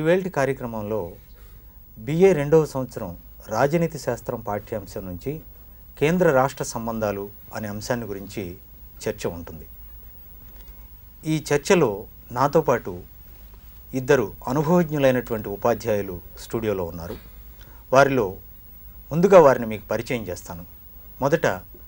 ఈవేళటి కార్యక్రమంలో బిఏ రెండవ సంవత్సరం రాజనీతి శాస్త్రం పాఠ్యాంశం నుంచి కేంద్ర రాష్ట్ర సంబంధాలు అనే అంశాన్ని గురించి చర్చ ఉంటుంది ఈ చర్చలో నాతో పాటు ఇద్దరు అనుభవజ్ఞులైనటువంటి ఉపాధ్యాయులు స్టూడియోలో ఉన్నారు వారిలో ముందుగా వారిని మీకు పరిచయం చేస్తాను మొదట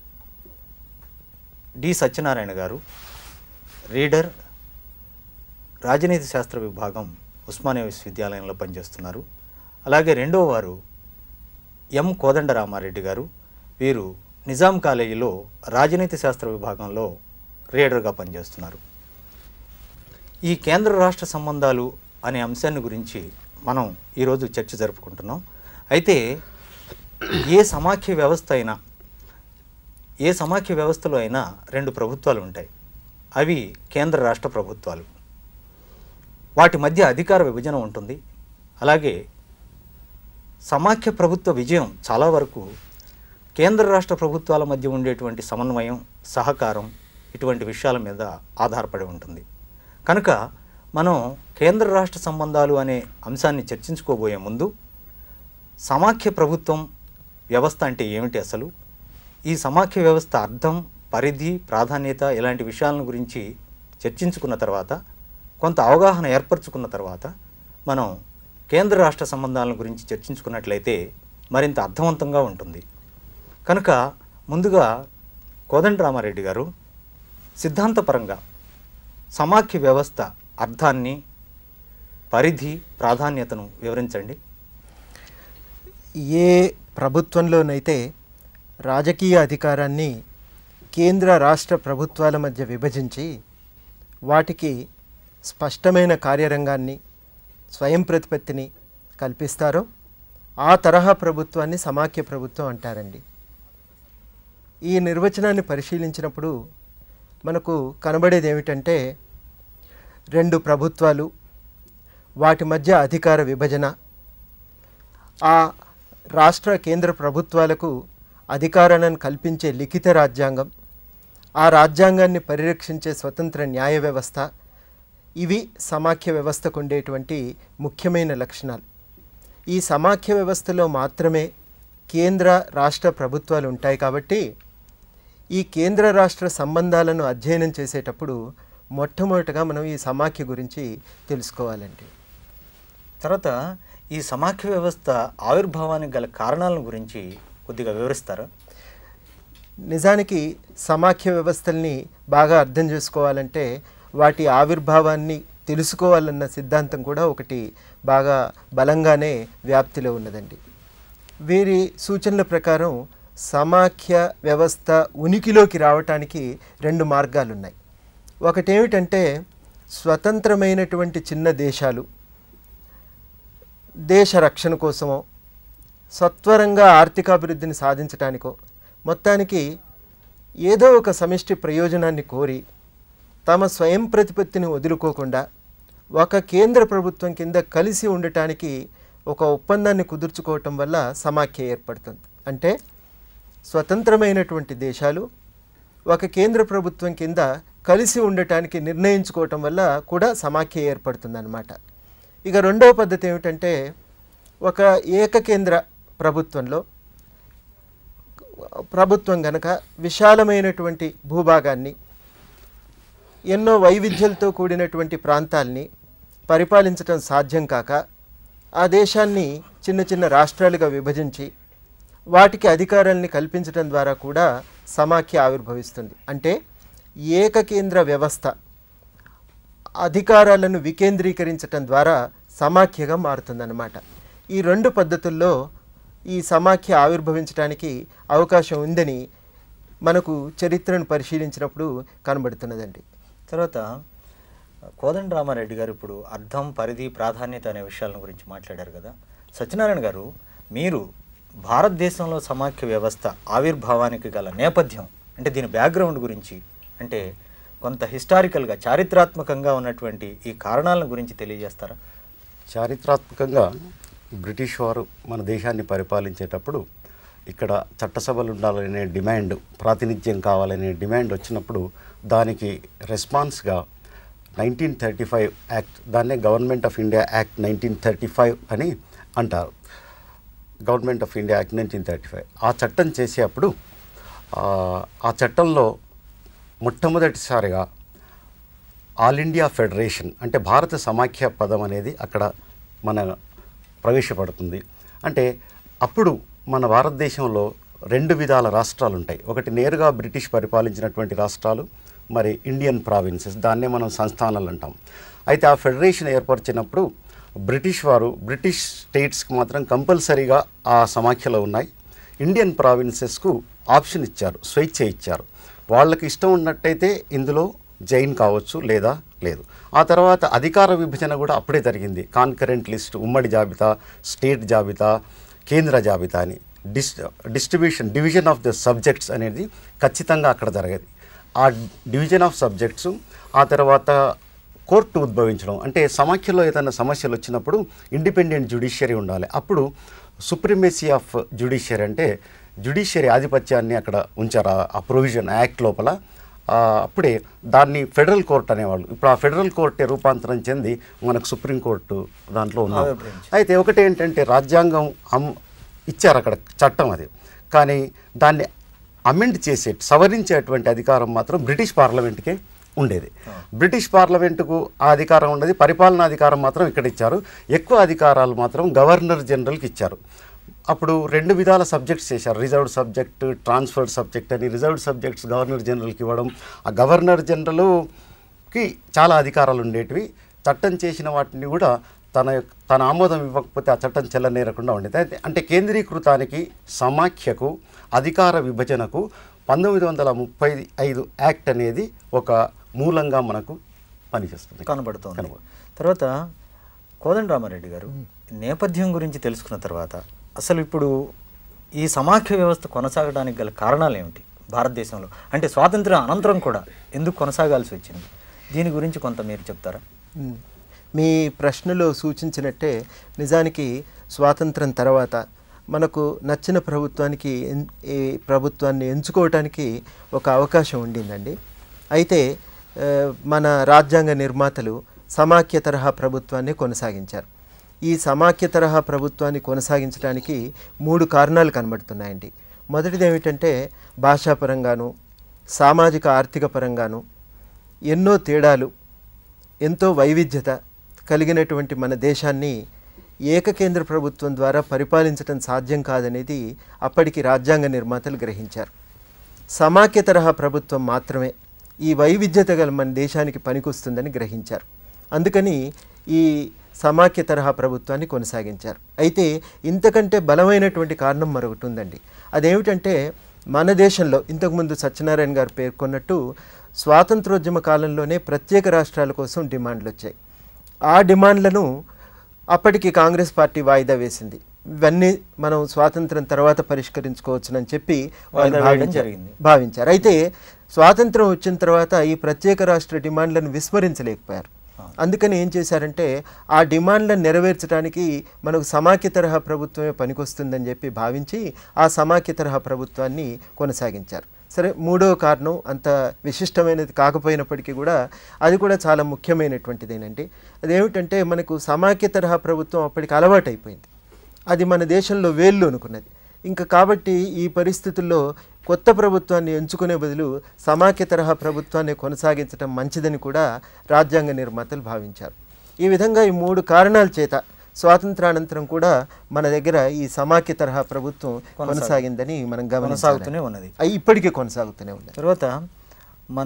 డి సత్యనారాయణ గారు రీడర్ రాజనీతి శాస్త్ర విభాగం ఉస్మానియా విశ్వవిద్యాలయంలో పనిచేస్తున్నారు అలాగే రెండవ వారు ఎం కోదండరామారెడ్డి గారు వీరు నిజాం కాలేజీలో రాజనీతి శాస్త్ర విభాగంలో రీడర్గా పనిచేస్తున్నారు ఈ కేంద్ర రాష్ట్ర సంబంధాలు అనే అంశాన్ని గురించి మనం ఈరోజు చర్చ జరుపుకుంటున్నాం అయితే ఏ సమాఖ్య వ్యవస్థ అయినా ఏ సమాఖ్య వ్యవస్థలో అయినా రెండు ప్రభుత్వాలు ఉంటాయి అవి కేంద్ర రాష్ట్ర ప్రభుత్వాలు వాటి మధ్య అధికార విభజన ఉంటుంది అలాగే సమాఖ్య ప్రభుత్వ విజయం చాలా వరకు కేంద్ర రాష్ట్ర ప్రభుత్వాల మధ్య ఉండేటువంటి సమన్వయం సహకారం ఇటువంటి విషయాల మీద ఆధారపడి ఉంటుంది కనుక మనం కేంద్ర రాష్ట్ర సంబంధాలు అనే అంశాన్ని చర్చించుకోబోయే ముందు సమాఖ్య ప్రభుత్వం వ్యవస్థ అంటే ఏమిటి అసలు ఈ సమాఖ్య వ్యవస్థ అర్థం పరిధి ప్రాధాన్యత ఇలాంటి విషయాలను గురించి చర్చించుకున్న తర్వాత కొంత అవగాహన ఏర్పరచుకున్న తర్వాత మనం కేంద్ర రాష్ట్ర సంబంధాల గురించి చర్చించుకున్నట్లయితే మరింత అర్థవంతంగా ఉంటుంది కనుక ముందుగా కోదండరామారెడ్డి గారు సిద్ధాంతపరంగా సమాఖ్య వ్యవస్థ అర్థాన్ని పరిధి ప్రాధాన్యతను వివరించండి ఏ ప్రభుత్వంలోనైతే రాజకీయ అధికారాన్ని కేంద్ర రాష్ట్ర ప్రభుత్వాల మధ్య విభజించి వాటికి స్పష్టమైన కార్యరంగాన్ని స్వయం ప్రతిపత్తిని కల్పిస్తారో ఆ తరహా ప్రభుత్వాన్ని సమాఖ్య ప్రభుత్వం అంటారండి ఈ నిర్వచనాన్ని పరిశీలించినప్పుడు మనకు కనబడేది ఏమిటంటే రెండు ప్రభుత్వాలు వాటి మధ్య అధికార విభజన ఆ రాష్ట్ర కేంద్ర ప్రభుత్వాలకు అధికారాలను కల్పించే లిఖిత రాజ్యాంగం ఆ రాజ్యాంగాన్ని పరిరక్షించే స్వతంత్ర న్యాయ వ్యవస్థ ఇవి సమాఖ్య వ్యవస్థకు ఉండేటువంటి ముఖ్యమైన లక్షణాలు ఈ సమాఖ్య వ్యవస్థలో మాత్రమే కేంద్ర రాష్ట్ర ప్రభుత్వాలు ఉంటాయి కాబట్టి ఈ కేంద్ర రాష్ట్ర సంబంధాలను అధ్యయనం చేసేటప్పుడు మొట్టమొదటగా మనం ఈ సమాఖ్య గురించి తెలుసుకోవాలండి తర్వాత ఈ సమాఖ్య వ్యవస్థ ఆవిర్భావానికి గల కారణాలను గురించి కొద్దిగా వివరిస్తారా నిజానికి సమాఖ్య వ్యవస్థల్ని బాగా అర్థం చేసుకోవాలంటే వాటి ఆవిర్భావాన్ని తెలుసుకోవాలన్న సిద్ధాంతం కూడా ఒకటి బాగా బలంగానే వ్యాప్తిలో ఉన్నదండి వీరి సూచనల ప్రకారం సమాఖ్య వ్యవస్థ ఉనికిలోకి రావటానికి రెండు మార్గాలు ఉన్నాయి ఒకటేమిటంటే స్వతంత్రమైనటువంటి చిన్న దేశాలు దేశ రక్షణ కోసమో సత్వరంగా ఆర్థికాభివృద్ధిని సాధించటానికో మొత్తానికి ఏదో ఒక సమిష్టి ప్రయోజనాన్ని కోరి తమ స్వయం ప్రతిపత్తిని వదులుకోకుండా ఒక కేంద్ర ప్రభుత్వం కింద కలిసి ఉండటానికి ఒక ఒప్పందాన్ని కుదుర్చుకోవటం వల్ల సమాఖ్య ఏర్పడుతుంది అంటే స్వతంత్రమైనటువంటి దేశాలు ఒక కేంద్ర ప్రభుత్వం కింద కలిసి ఉండటానికి నిర్ణయించుకోవటం వల్ల కూడా సమాఖ్య ఏర్పడుతుందన్నమాట ఇక రెండవ పద్ధతి ఏమిటంటే ఒక ఏకకేంద్ర ప్రభుత్వంలో ప్రభుత్వం గనక విశాలమైనటువంటి భూభాగాన్ని ఎన్నో వైవిధ్యాలతో కూడినటువంటి ప్రాంతాల్ని పరిపాలించడం సాధ్యం కాక ఆ దేశాన్ని చిన్న చిన్న రాష్ట్రాలుగా విభజించి వాటికి అధికారాల్ని కల్పించడం ద్వారా కూడా సమాఖ్య ఆవిర్భవిస్తుంది అంటే ఏకకేంద్ర వ్యవస్థ అధికారాలను వికేంద్రీకరించటం ద్వారా సమాఖ్యగా మారుతుందన్నమాట ఈ రెండు పద్ధతుల్లో ఈ సమాఖ్య ఆవిర్భవించడానికి అవకాశం ఉందని మనకు చరిత్రను పరిశీలించినప్పుడు కనబడుతున్నదండి తర్వాత కోదండరామారెడ్డి గారు ఇప్పుడు అర్థం పరిధి ప్రాధాన్యత అనే విషయాల గురించి మాట్లాడారు కదా సత్యనారాయణ గారు మీరు భారతదేశంలో సమాఖ్య వ్యవస్థ ఆవిర్భావానికి గల నేపథ్యం అంటే దీని బ్యాక్గ్రౌండ్ గురించి అంటే కొంత హిస్టారికల్గా చారిత్రాత్మకంగా ఉన్నటువంటి ఈ కారణాలను గురించి తెలియజేస్తారా చారిత్రాత్మకంగా బ్రిటిష్ వారు మన దేశాన్ని పరిపాలించేటప్పుడు ఇక్కడ చట్టసభలు ఉండాలనే డిమాండ్ ప్రాతినిధ్యం కావాలనే డిమాండ్ వచ్చినప్పుడు దానికి రెస్పాన్స్గా నైన్టీన్ థర్టీ ఫైవ్ యాక్ట్ దాన్నే government of India act nineteen thirty five అని అంటారు government of India act nineteen thirty five ఆ చట్టం చేసేటప్పుడు ఆ, ఆ చట్టంలో మొట్టమొదటిసారిగా ఆల్ ఇండియా ఫెడరేషన్ అంటే భారత సమాఖ్య పదం అనేది అక్కడ మన ప్రవేశపడుతుంది అంటే అప్పుడు మన భారతదేశంలో రెండు విధాల రాష్ట్రాలు ఉంటాయి ఒకటి నేరుగా బ్రిటిష్ పరిపాలించినటువంటి రాష్ట్రాలు మరి ఇండియన్ ప్రావిన్సెస్ దాన్నే మనం సంస్థానాలు అంటాం అయితే ఆ ఫెడరేషన్ ఏర్పరిచినప్పుడు బ్రిటిష్ వారు బ్రిటిష్ స్టేట్స్కి మాత్రం కంపల్సరీగా ఆ సమాఖ్యలో ఉన్నాయి ఇండియన్ ప్రావిన్సెస్కు ఆప్షన్ ఇచ్చారు స్వేచ్ఛ ఇచ్చారు వాళ్ళకి ఇష్టం ఉన్నట్టయితే ఇందులో జైన్ కావచ్చు లేదా లేదు ఆ తర్వాత అధికార విభజన కూడా అప్పుడే జరిగింది కాన్కరెంట్ లిస్ట్ ఉమ్మడి జాబితా స్టేట్ జాబితా కేంద్ర జాబితా అని dis distribution division of the subjects అనేది ఖచ్చితంగా అక్కడ జరగదు ఆ డివిజన్ ఆఫ్ సబ్జెక్ట్స్ ఆ తర్వాత కోర్టు ఉద్భవించడం అంటే సమాఖ్యలో ఏదైనా సమస్యలు వచ్చినప్పుడు ఇండిపెండెంట్ జ్యుడిషియరీ ఉండాలి అప్పుడు సుప్రీమేసీ ఆఫ్ జ్యుడిషియరీ అంటే జ్యుడిషియరీ ఆధిపత్యాన్ని అక్కడ ఉంచారు ఆ- ఆ ప్రొవిజన్ యాక్ట్ లోపల ఆ, అప్పుడే దాన్ని ఫెడరల్ కోర్ట్ అనేవాళ్ళు ఇప్పుడు ఆ ఫెడరల్ కోర్టే రూపాంతరం చెంది మనకు సుప్రీంకోర్టు దాంట్లో ఉన్నాం ఆవిర్భవించింది. అయితే ఒకటి ఏంటంటే రాజ్యాంగం అమ్ ఇచ్చారు అక్కడ చట్టం అది కానీ దాన్ని అమెండ్ చేసే సవరించేటువంటి అధికారం మాత్రం బ్రిటిష్ పార్లమెంట్కే ఉండేది బ్రిటిష్ పార్లమెంటుకు ఆ అధికారం ఉన్నది పరిపాలనా అధికారం మాత్రం ఇక్కడ ఇచ్చారు ఎక్కువ అధికారాలు మాత్రం గవర్నర్ జనరల్కి ఇచ్చారు అప్పుడు రెండు విధాల సబ్జెక్ట్స్ చేశారు రిజర్వ్డ్ సబ్జెక్ట్ ట్రాన్స్ఫర్డ్ సబ్జెక్ట్ అని రిజర్వ్డ్ సబ్జెక్ట్స్ గవర్నర్ జనరల్కి ఇవ్వడం ఆ గవర్నర్ జనరల్కి చాలా అధికారాలు ఉండేటివి చట్టం చేసిన వాటిని కూడా తన యొక్క- తన ఆమోదం ఇవ్వకపోతే ఆ చట్టం చెల్లనేరకుండా ఉండేది అయితే అంటే కేంద్రీకృతానికి సమాఖ్యకు అధికార విభజనకు పంతొమ్మిది వందల ముప్పై ఐదు యాక్ట్ అనేది ఒక మూలంగా మనకు పనిచేస్తుంది కనబడుతోంది కనబడు- తర్వాత కోదండరామారెడ్డి గారు నేపథ్యం గురించి తెలుసుకున్న తర్వాత అసలు ఇప్పుడు ఈ సమాఖ్య వ్యవస్థ కొనసాగడానికి గల కారణాలు ఏమిటి భారతదేశంలో అంటే స్వాతంత్ర్యం అనంతరం కూడా ఎందుకు కొనసాగాల్సి వచ్చింది దీని గురించి కొంత మీరు చెప్తారా ఉమ్. మీ ప్రశ్నలో సూచించినట్టే నిజానికి స్వాతంత్రం తర్వాత మనకు నచ్చిన ప్రభుత్వానికి ఎన్- ఈ ప్రభుత్వాన్ని ఎంచుకోవటానికి ఒక అవకాశం ఉండిందండి అయితే ఆ, మన రాజ్యాంగ నిర్మాతలు సమాఖ్య తరహా ప్రభుత్వాన్ని కొనసాగించారు ఈ సమాఖ్య తరహా ప్రభుత్వాన్ని కొనసాగించడానికి మూడు కారణాలు కనబడుతున్నాయండి మొదటిది ఏమిటంటే భాషాపరంగాను సామాజిక ఆర్థిక పరంగాను ఎన్నో తేడాలు ఎంతో వైవిధ్యత కలిగినటువంటి మన దేశాన్ని ఏకకేంద్ర ప్రభుత్వం ద్వారా పరిపాలించడం సాధ్యం కాదనేది అప్పటికి రాజ్యాంగ నిర్మాతలు గ్రహించారు సమాఖ్య తరహా ప్రభుత్వం మాత్రమే ఈ వైవిధ్యత గల మన దేశానికి పనికొస్తుందని గ్రహించారు అందుకని ఈ సమాఖ్య తరహా ప్రభుత్వాన్ని కొనసాగించారు అయితే ఇంతకంటే బలమైనటువంటి కారణం మరొకటి ఉందండి అదేమిటంటే మన దేశంలో ఇంతకుముందు సత్యనారాయణ గారు పేర్కొన్నట్టు స్వాతంత్రోద్యమ కాలంలోనే ప్రత్యేక రాష్ట్రాల కోసం డిమాండ్లు వచ్చాయి ఆ డిమాండ్లను అప్పటికి కాంగ్రెస్ పార్టీ వాయిదా వేసింది ఇవన్నీ మనం స్వాతంత్రం తర్వాత పరిష్కరించుకోవచ్చునని చెప్పి వాళ్ళు వాయిదా వేయడం భావించారు జరిగింది. భావించారు అయితే స్వాతంత్రం వచ్చిన తర్వాత ఈ ప్రత్యేక రాష్ట్ర డిమాండ్లను విస్మరించలేకపోయారు అందుకని ఏం చేశారంటే ఆ డిమాండ్లను నెరవేర్చడానికి మనకు సమాఖ్య తరహా ప్రభుత్వమే పనికొస్తుందని చెప్పి భావించి ఆ సమాఖ్య తరహా ప్రభుత్వాన్ని కొనసాగించారు సరే మూడో కారణం అంత విశిష్టమైనది కాకపోయినప్పటికీ కూడా అది కూడా చాలా ముఖ్యమైనటువంటిదేనండి అదేమిటంటే మనకు సమాఖ్య తరహా ప్రభుత్వం అప్పటికి అలవాటైపోయింది అది మన దేశంలో వేళ్ళు అనుకున్నది ఇంకా కాబట్టి ఈ పరిస్థితుల్లో కొత్త ప్రభుత్వాన్ని ఎంచుకునే బదులు సమాఖ్య తరహా ప్రభుత్వాన్ని కొనసాగించడం మంచిదని కూడా రాజ్యాంగ నిర్మాతలు భావించారు ఈ విధంగా ఈ మూడు కారణాల చేత స్వాతంత్రానంతరం కూడా మన దగ్గర ఈ సమాఖ్య తరహా ప్రభుత్వం కొనసాగిందని మనం గమనించాలి కొనసాగుతూనే ఉన్నది అయి ఇప్పటికీ కొనసాగుతూనే ఉంది తర్వాత మన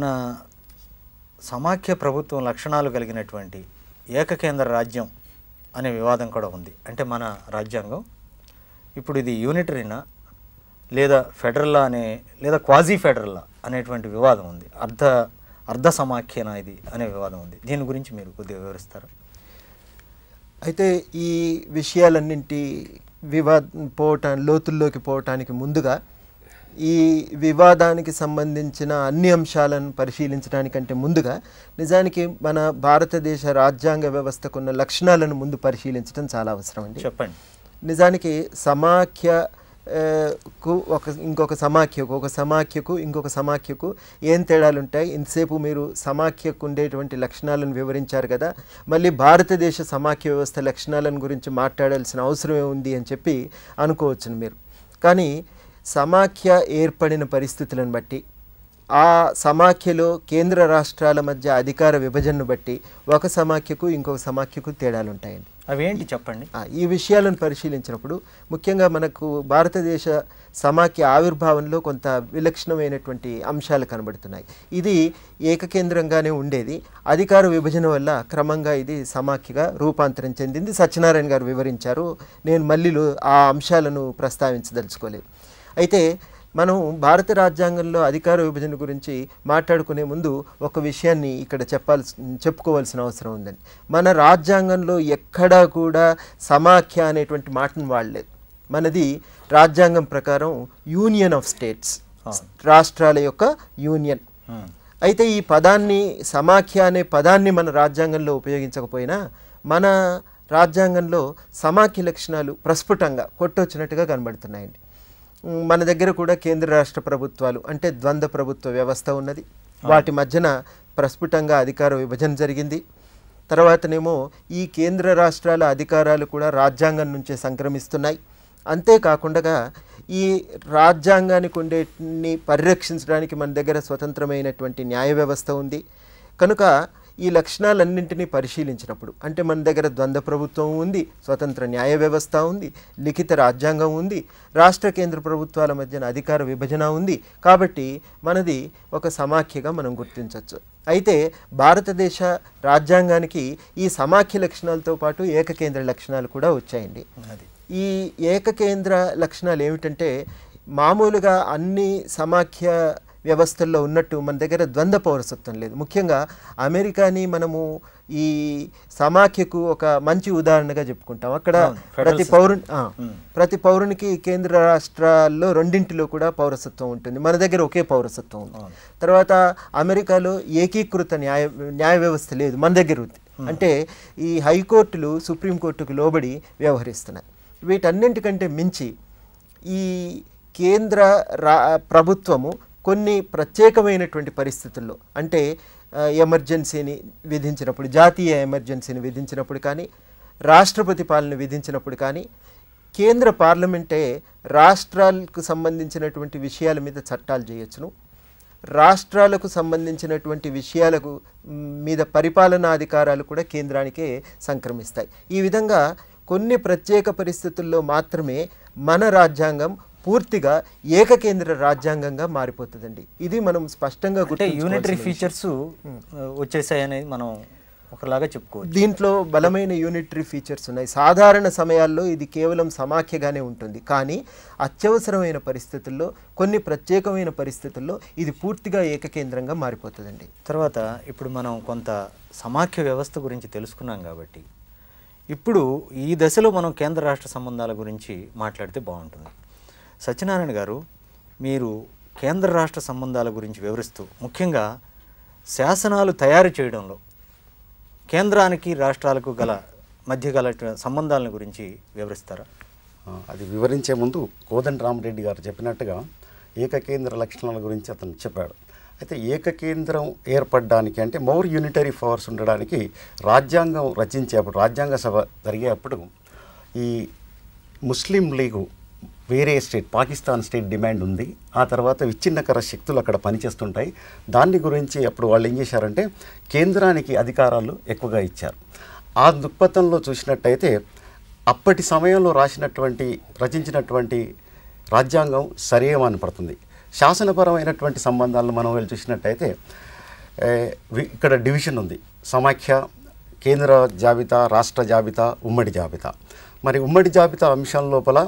సమాఖ్య ప్రభుత్వం లక్షణాలు కలిగినటువంటి ఏకకేంద్ర రాజ్యం అనే వివాదం కూడా ఉంది అంటే మన రాజ్యాంగం ఇప్పుడు ఇది యూనిటరీనా లేదా ఫెడరల్లా అనే లేదా క్వాజీ ఫెడరల్లా అనేటువంటి వివాదం ఉంది అర్ధ అర్ధ సమాఖ్యనా ఇది అనే వివాదం ఉంది దీని గురించి మీరు కొద్దిగా వివరిస్తారా అయితే ఈ విషయాలన్నింటి వివాద పోవటం లోతుల్లోకి పోవటానికి ముందుగా ఈ వివాదానికి సంబంధించిన అన్ని అంశాలను పరిశీలించడానికంటే ముందుగా నిజానికి మన భారతదేశ రాజ్యాంగ వ్యవస్థకున్న లక్షణాలను ముందు పరిశీలించడం చాలా అవసరం అండి చెప్పండి నిజానికి సమాఖ్య ఆ, కు ఒక ఇంకొక సమాఖ్యకు ఒక సమాఖ్యకు ఇంకొక సమాఖ్యకు ఏం తేడాలు ఉంటాయి ఇంతసేపు మీరు సమాఖ్యకు ఉండేటువంటి లక్షణాలను వివరించారు కదా మళ్ళీ భారతదేశ సమాఖ్య వ్యవస్థ లక్షణాలను గురించి మాట్లాడాల్సిన అవసరమే ఉంది అని చెప్పి అనుకోవచ్చును మీరు కానీ సమాఖ్య ఏర్పడిన పరిస్థితులను బట్టి ఆ సమాఖ్యలో కేంద్ర రాష్ట్రాల మధ్య అధికార విభజనను బట్టి ఒక సమాఖ్యకు ఇంకొక సమాఖ్యకు తేడాలు ఉంటాయండి అవేంటి చెప్పండి ఆ, ఈ విషయాలను పరిశీలించినప్పుడు ముఖ్యంగా మనకు భారతదేశ సమాఖ్య ఆవిర్భావంలో కొంత విలక్షణమైనటువంటి అంశాలు కనబడుతున్నాయి ఇది ఏకకేంద్రంగానే ఉండేది అధికార విభజన వల్ల క్రమంగా ఇది సమాఖ్యగా రూపాంతరం చెందింది సత్యనారాయణ గారు వివరించారు నేను మళ్ళీ లో- ఆ అంశాలను ప్రస్తావించదలుచుకోలేదు అయితే మనం భారత రాజ్యాంగంలో అధికార విభజన గురించి మాట్లాడుకునే ముందు ఒక విషయాన్ని ఇక్కడ చెప్పాల్సి చెప్పుకోవాల్సిన అవసరం ఉందండి మన రాజ్యాంగంలో ఎక్కడా కూడా సమాఖ్య అనేటువంటి మాటను వాడలేదు మనది రాజ్యాంగం ప్రకారం యూనియన్ ఆఫ్ స్టేట్స్ రాష్ట్రాల యొక్క యూనియన్ ఉమ్. అయితే ఈ పదాన్ని సమాఖ్య అనే పదాన్ని మన రాజ్యాంగంలో ఉపయోగించకపోయినా మన రాజ్యాంగంలో సమాఖ్య లక్షణాలు ప్రస్ఫుటంగా కొట్టొచ్చినట్టుగా కనబడుతున్నాయండి ఉమ్, మన దగ్గర కూడా కేంద్ర రాష్ట్ర ప్రభుత్వాలు అంటే ద్వంద్వ ప్రభుత్వ వ్యవస్థ ఉన్నది వాటి మధ్యన ప్రస్ఫుటంగా అధికార విభజన జరిగింది తర్వాతనేమో ఈ కేంద్ర రాష్ట్రాల అధికారాలు కూడా రాజ్యాంగం నుంచే సంక్రమిస్తున్నాయి అంతేకాకుండా ఈ రాజ్యాంగానికి ఉండేటిని పరిరక్షించడానికి మన దగ్గర స్వతంత్రమైనటువంటి న్యాయ వ్యవస్థ ఉంది కనుక ఈ లక్షణాలన్నింటినీ పరిశీలించినప్పుడు అంటే మన దగ్గర ద్వంద్వ ప్రభుత్వం ఉంది స్వతంత్ర న్యాయ వ్యవస్థ ఉంది లిఖిత రాజ్యాంగం ఉంది రాష్ట్ర కేంద్ర ప్రభుత్వాల మధ్యన అధికార విభజన ఉంది కాబట్టి మనది ఒక సమాఖ్యగా మనం గుర్తించవచ్చు అయితే భారతదేశ రాజ్యాంగానికి ఈ సమాఖ్య లక్షణాలతో పాటు ఏకకేంద్ర లక్షణాలు కూడా వచ్చాయండి అది ఈ ఏకకేంద్ర లక్షణాలు ఏమిటంటే మామూలుగా అన్ని సమాఖ్య వ్యవస్థల్లో ఉన్నట్టు మన దగ్గర ద్వంద్వ పౌరసత్వం లేదు ముఖ్యంగా అమెరికాని మనము ఈ సమాఖ్యకు ఒక మంచి ఉదాహరణగా చెప్పుకుంటాం అక్కడ అవును, ఫెడరల్ ప్రతి సిస్టమ్. పౌరుని ఆ, మ్మ్. ప్రతి పౌరునికి కేంద్ర రాష్ట్రాల్లో రెండింటిలో కూడా పౌరసత్వం ఉంటుంది మన దగ్గర ఒకే పౌరసత్వం ఉంది అవును. తర్వాత అమెరికాలో ఏకీకృత న్యాయ న్యాయ వ్యవస్థ లేదు మన దగ్గర ఉంది అంటే ఈ హైకోర్టులు సుప్రీంకోర్టుకు లోబడి వ్యవహరిస్తున్నాయి వీటన్నింటికంటే మించి ఈ కేంద్ర రా ప్రభుత్వము కొన్ని ప్రత్యేకమైనటువంటి పరిస్థితుల్లో అంటే ఆ, ఎమర్జెన్సీని విధించినప్పుడు జాతీయ ఎమర్జెన్సీని విధించినప్పుడు కానీ రాష్ట్రపతి పాలన విధించినప్పుడు కానీ కేంద్ర పార్లమెంటే రాష్ట్రాలకు సంబంధించినటువంటి విషయాల మీద చట్టాలు చేయొచ్చును రాష్ట్రాలకు సంబంధించినటువంటి విషయాలకు మ్, మీద పరిపాలనా అధికారాలు కూడా కేంద్రానికే సంక్రమిస్తాయి ఈ విధంగా కొన్ని ప్రత్యేక పరిస్థితుల్లో మాత్రమే మన రాజ్యాంగం పూర్తిగా ఏకకేంద్ర రాజ్యాంగంగా మారిపోతుందండి ఇది మనం స్పష్టంగా అంటే యూనిటరీ గుర్తుంచుకోవాల్సిన విషయం. ఫీచర్స్ వచ్చేసాయనేది మనం ఒకలాగా చెప్పుకోవచ్చు దీంట్లో బలమైన యూనిటరీ ఫీచర్స్ ఉన్నాయి సాధారణ సమయాల్లో ఇది కేవలం సమాఖ్యగానే ఉంటుంది కానీ అత్యవసరమైన పరిస్థితుల్లో కొన్ని ప్రత్యేకమైన పరిస్థితుల్లో ఇది పూర్తిగా ఏకకేంద్రంగా మారిపోతుందండి తర్వాత ఇప్పుడు మనం కొంత సమాఖ్య వ్యవస్థ గురించి తెలుసుకున్నాం కాబట్టి ఇప్పుడు ఈ దశలో మనం కేంద్ర రాష్ట్ర సంబంధాల గురించి మాట్లాడితే బాగుంటుంది సత్యనారాయణ గారు మీరు కేంద్ర రాష్ట్ర సంబంధాల గురించి వివరిస్తూ ముఖ్యంగా శాసనాలు తయారు చేయడంలో కేంద్రానికి రాష్ట్రాలకు గల మధ్య గల సంబంధాల గురించి వివరిస్తారా ఆ, అది వివరించే ముందు కోదండ రామరెడ్డి గారు చెప్పినట్టుగా ఏకకేంద్ర లక్షణాల గురించి అతను చెప్పాడు అయితే ఏకకేంద్రం ఏర్పడడానికి అంటే మోర్ యూనిటరీ పవర్స్ ఉండడానికి రాజ్యాంగం రచించేప్పుడు రాజ్యాంగ సభ జరిగేటప్పుడు ఈ ముస్లిం లీగు వేరే స్టేట్ పాకిస్తాన్ స్టేట్ డిమాండ్ ఉంది ఆ తర్వాత విచ్ఛిన్నకర శక్తులు అక్కడ పనిచేస్తుంటాయి దాన్ని గురించి అప్పుడు వాళ్ళు ఏం చేశారంటే కేంద్రానికి అధికారాలు ఎక్కువగా ఇచ్చారు ఆ దృక్పథంలో చూసినట్టయితే అప్పటి సమయంలో రాసినటువంటి రచించినటువంటి రాజ్యాంగం సరేమని పడుతుంది శాసనపరమైనటువంటి సంబంధాలను మనం వెళ్ళి చూసినట్టయితే ఏ, వి- ఇక్కడ డివిజన్ ఉంది సమాఖ్య కేంద్ర జాబితా రాష్ట్ర జాబితా ఉమ్మడి జాబితా మరి ఉమ్మడి జాబితా అంశం లోపల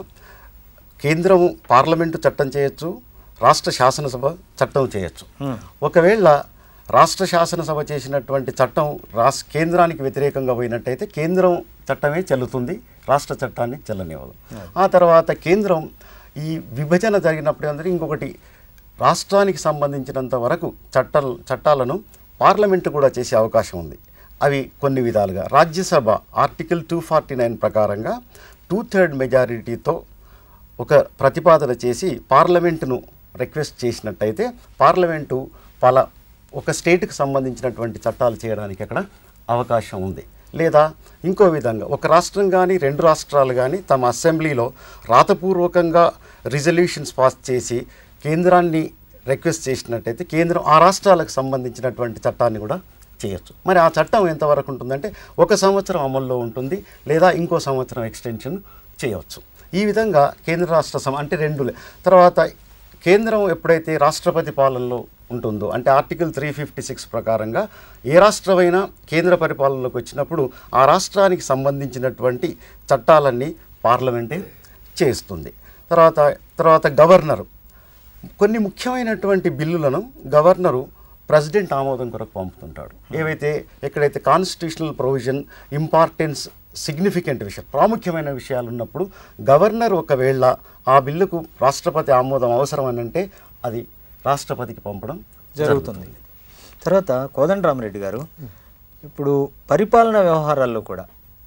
కేంద్రం పార్లమెంటు చట్టం చేయొచ్చు రాష్ట్ర శాసనసభ చట్టం చేయొచ్చు ఒకవేళ రాష్ట్ర శాసనసభ చేసినటువంటి చట్టం రాష్ట్ర కేంద్రానికి వ్యతిరేకంగా పోయినట్టయితే కేంద్రం చట్టమే చెల్లుతుంది రాష్ట్ర చట్టాన్ని చెల్లనివ్వదు ఆ తర్వాత కేంద్రం ఈ విభజన జరిగినప్పుడు అందరూ ఇంకొకటి రాష్ట్రానికి సంబంధించినంత వరకు చట్టాలు చట్టాలను పార్లమెంటు కూడా చేసే అవకాశం ఉంది అవి కొన్ని విధాలుగా Rajya Sabha article two forty nine ప్రకారంగా టూ థర్డ్ మెజారిటీతో ఒక ప్రతిపాదన చేసి పార్లమెంటును రిక్వెస్ట్ చేసినట్టయితే పార్లమెంటు పలా ఒక స్టేట్కి సంబంధించినటువంటి చట్టాలు చేయడానికి అక్కడ అవకాశం ఉంది లేదా ఇంకో విధంగా ఒక రాష్ట్రం కానీ రెండు రాష్ట్రాలు కానీ తమ అసెంబ్లీలో రాతపూర్వకంగా రిజల్యూషన్స్ పాస్ చేసి కేంద్రాన్ని రిక్వెస్ట్ చేసినట్టయితే కేంద్రం ఆ రాష్ట్రాలకు సంబంధించినటువంటి చట్టాన్ని కూడా చేయొచ్చు మరి ఆ చట్టం ఎంతవరకు ఉంటుందంటే ఒక సంవత్సరం అమల్లో ఉంటుంది లేదా ఇంకో సంవత్సరం ఎక్స్టెన్షన్ చేయవచ్చు ఈ విధంగా కేంద్ర రాష్ట్ర సమ అంటే రెండు లే- తర్వాత కేంద్రం ఎప్పుడైతే రాష్ట్రపతి పాలనలో ఉంటుందో అంటే ఆర్టికల్ త్రీ ఫిఫ్టీ సిక్స్ ప్రకారంగా ఏ రాష్ట్రమైనా కేంద్ర పరిపాలనలోకి వచ్చినప్పుడు ఆ రాష్ట్రానికి సంబంధించినటువంటి చట్టాలన్నీ పార్లమెంటే చేస్తుంది తర్వాత తర్వాత గవర్నరు కొన్ని ముఖ్యమైనటువంటి బిల్లులను గవర్నరు ప్రెసిడెంట్ ఆమోదం కొరకు పంపుతుంటాడు ఏవైతే ఎక్కడైతే కాన్స్టిట్యూషనల్ ప్రొవిజన్ ఇంపార్టెన్స్ సిగ్నిఫికెంట్ విషయం ప్రాముఖ్యమైన విషయాలు ఉన్నప్పుడు గవర్నర్ ఒకవేళ ఆ బిల్లుకు రాష్ట్రపతి ఆమోదం అవసరం అని అంటే అది రాష్ట్రపతికి పంపడం జరుగుతుంది తర్వాత కోదండరామరెడ్డి గారు ఇప్పుడు పరిపాలనా వ్యవహారాల్లో కూడా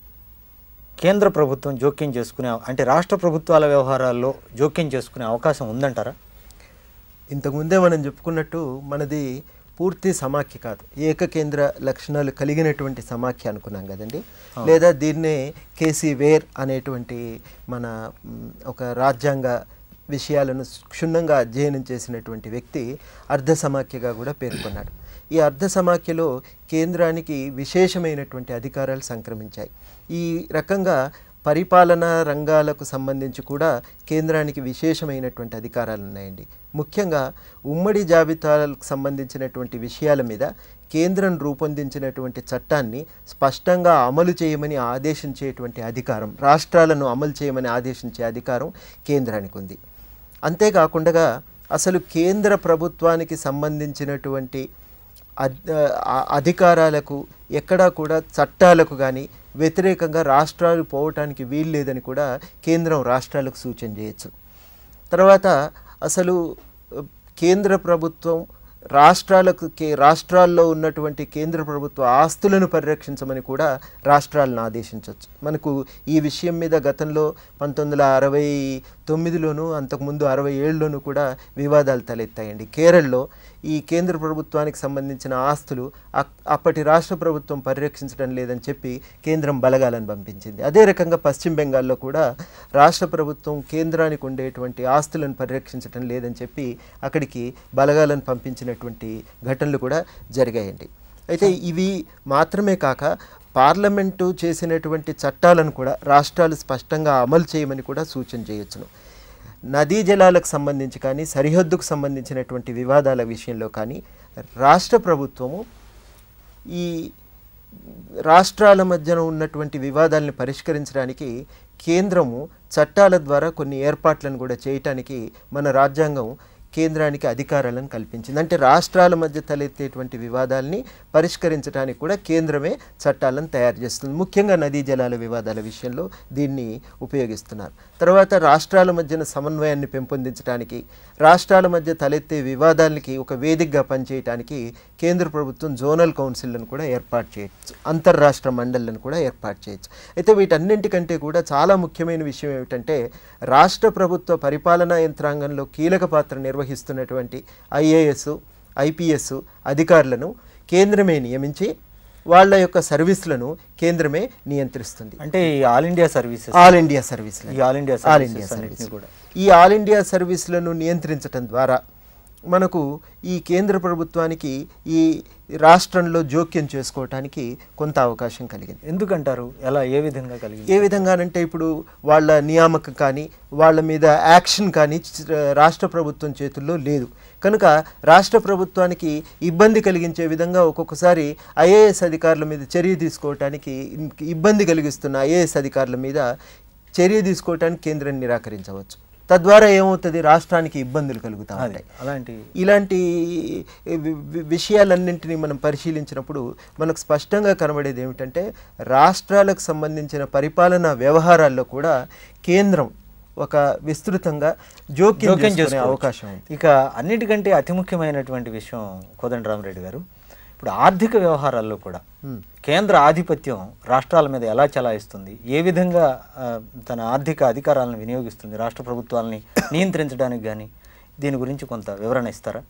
కేంద్ర ప్రభుత్వం జోక్యం చేసుకునే అంటే రాష్ట్ర ప్రభుత్వాల వ్యవహారాల్లో జోక్యం చేసుకునే అవకాశం ఉందంటారా ఇంతకుముందే మనం చెప్పుకున్నట్టు మనది పూర్తి సమాఖ్య కాదు ఏకకేంద్ర లక్షణాలు కలిగినటువంటి సమాఖ్య అనుకున్నాం కదండి లేదా దీన్నే కేసీ వేర్ అనేటువంటి మన మ్, ఒక రాజ్యాంగ విషయాలను క్షుణ్ణంగా అధ్యయనం చేసినటువంటి వ్యక్తి అర్ధ సమాఖ్యగా కూడా పేర్కొన్నాడు ఈ అర్ధ సమాఖ్యలో కేంద్రానికి విశేషమైనటువంటి అధికారాలు సంక్రమించాయి ఈ రకంగా పరిపాలనా రంగాలకు సంబంధించి కూడా కేంద్రానికి విశేషమైనటువంటి అధికారాలు ఉన్నాయండి ముఖ్యంగా ఉమ్మడి జాబితాలకు సంబంధించినటువంటి విషయాల మీద కేంద్రం రూపొందించినటువంటి చట్టాన్ని స్పష్టంగా అమలు చేయమని ఆదేశించేటువంటి అధికారం రాష్ట్రాలను అమలు చేయమని ఆదేశించే అధికారం కేంద్రానికి ఉంది అంతేకాకుండా అసలు కేంద్ర ప్రభుత్వానికి సంబంధించినటువంటి అద్- ఆ- అధికారాలకు ఎక్కడా కూడా చట్టాలకు కానీ వ్యతిరేకంగా రాష్ట్రాలు పోవటానికి వీలు లేదని కూడా కేంద్రం రాష్ట్రాలకు సూచన చేయొచ్చు తర్వాత అసలు అ, కేంద్ర ప్రభుత్వం రాష్ట్రాలకు కే రాష్ట్రాల్లో ఉన్నటువంటి కేంద్ర ప్రభుత్వ ఆస్తులను పరిరక్షించమని కూడా రాష్ట్రాలను ఆదేశించవచ్చు మనకు ఈ విషయం మీద గతంలో పంతొమ్మిది వందల అరవై తొమ్మిదిలోను అంతకుముందు అరవై ఏడులోనూ కూడా వివాదాలు తలెత్తాయండి కేరళలో ఈ కేంద్ర ప్రభుత్వానికి సంబంధించిన ఆస్తులు అక్- అప్పటి రాష్ట్ర ప్రభుత్వం పరిరక్షించడం లేదని చెప్పి కేంద్రం బలగాలను పంపించింది అదే రకంగా పశ్చిమ బెంగాల్లో కూడా రాష్ట్ర ప్రభుత్వం కేంద్రానికి ఉండేటువంటి ఆస్తులను పరిరక్షించడం లేదని చెప్పి అక్కడికి బలగాలను పంపించినటువంటి ఘటనలు కూడా జరిగాయండి అయితే ఇవి మాత్రమే కాక పార్లమెంటు చేసినటువంటి చట్టాలను కూడా రాష్ట్రాలు స్పష్టంగా అమలు చేయమని కూడా సూచన చేయొచ్చును నదీ జలాలకు సంబంధించి కానీ సరిహద్దుకు సంబంధించినటువంటి వివాదాల విషయంలో కానీ రాష్ట్ర ప్రభుత్వము ఈ రాష్ట్రాల మధ్యన ఉన్నటువంటి వివాదాలను పరిష్కరించడానికి కేంద్రము చట్టాల ద్వారా కొన్ని ఏర్పాట్లను కూడా చేయటానికి మన రాజ్యాంగం కేంద్రానికి అధికారాలను కల్పించింది అంటే రాష్ట్రాల మధ్య తలెత్తేటువంటి వివాదాల్ని పరిష్కరించడానికి కూడా కేంద్రమే చట్టాలను తయారు చేస్తుంది ముఖ్యంగా నదీ జలాల వివాదాల విషయంలో దీన్ని ఉపయోగిస్తున్నారు తర్వాత రాష్ట్రాల మధ్యన సమన్వయాన్ని పెంపొందించడానికి రాష్ట్రాల మధ్య తలెత్తే వివాదాలకి ఒక వేదికగా పనిచేయడానికి కేంద్ర ప్రభుత్వం జోనల్ కౌన్సిల్లను కూడా ఏర్పాటు చేయొచ్చు అంతర్రాష్ట్ర మండళ్లను కూడా ఏర్పాటు చేయొచ్చు అయితే వీటన్నింటికంటే కూడా చాలా ముఖ్యమైన విషయం ఏమిటంటే రాష్ట్ర ప్రభుత్వ పరిపాలనా యంత్రాంగంలో కీలక పాత్ర నిర్వహిస్తున్నటువంటి ఐఏఎస్ ఐపీఎస్ అధికారులను కేంద్రమే నియమించి వాళ్ళ యొక్క సర్వీసులను కేంద్రమే నియంత్రిస్తుంది అంటే ఈ all India services all India సర్వీసులు ఈ all India all India services అన్నిటిని సర్వీస్ కూడా ఈ ఆల్ ఇండియా సర్వీసులను నియంత్రించడం ద్వారా మనకు ఈ కేంద్ర ప్రభుత్వానికి ఈ రాష్ట్రంలో జోక్యం చేసుకోవటానికి కొంత అవకాశం కలిగింది ఎందుకంటారు ఎలా ఏ విధంగా కలిగింది ఏ విధంగానంటే ఇప్పుడు వాళ్ళ నియామకం కానీ వాళ్ళ మీద యాక్షన్ కానీ చ- రాష్ట్ర ప్రభుత్వం చేతుల్లో లేదు కనుక రాష్ట్ర ప్రభుత్వానికి ఇబ్బంది కలిగించే విధంగా ఒక్కొక్కసారి ఐఏఎస్ అధికారుల మీద చర్య తీసుకోవటానికి ఇన్- ఇబ్బంది కలిగిస్తున్న ఐఏఎస్ అధికారుల మీద చర్య తీసుకోవటానికి కేంద్రం నిరాకరించవచ్చు తద్వారా ఏమవుతుంది రాష్ట్రానికి ఇబ్బందులు కలుగుతా అది ఉంటాయి అలాంటి ఇలాంటి వి- వి- విషయాలన్నింటినీ మనం పరిశీలించినప్పుడు మనకు స్పష్టంగా కనబడేది ఏమిటంటే రాష్ట్రాలకు సంబంధించిన పరిపాలనా వ్యవహారాల్లో కూడా కేంద్రం ఒక విస్తృతంగా జోక్యం జోక్యం చేసుకునే చేసుకోవచ్చు. అవకాశం ఉంది ఇక అన్నిటికంటే అతి ముఖ్యమైనటువంటి విషయం కోదండరామరెడ్డి గారు ఇప్పుడు ఆర్థిక వ్యవహారాల్లో కూడా కేంద్ర ఆధిపత్యం రాష్ట్రాల మీద ఎలా చలాయిస్తుంది ఏ విధంగా ఆ, తన ఆర్థిక అధికారాలను వినియోగిస్తుంది రాష్ట్ర ప్రభుత్వాలని నియంత్రించడానికి కానీ దీని గురించి కొంత వివరణ ఇస్తారా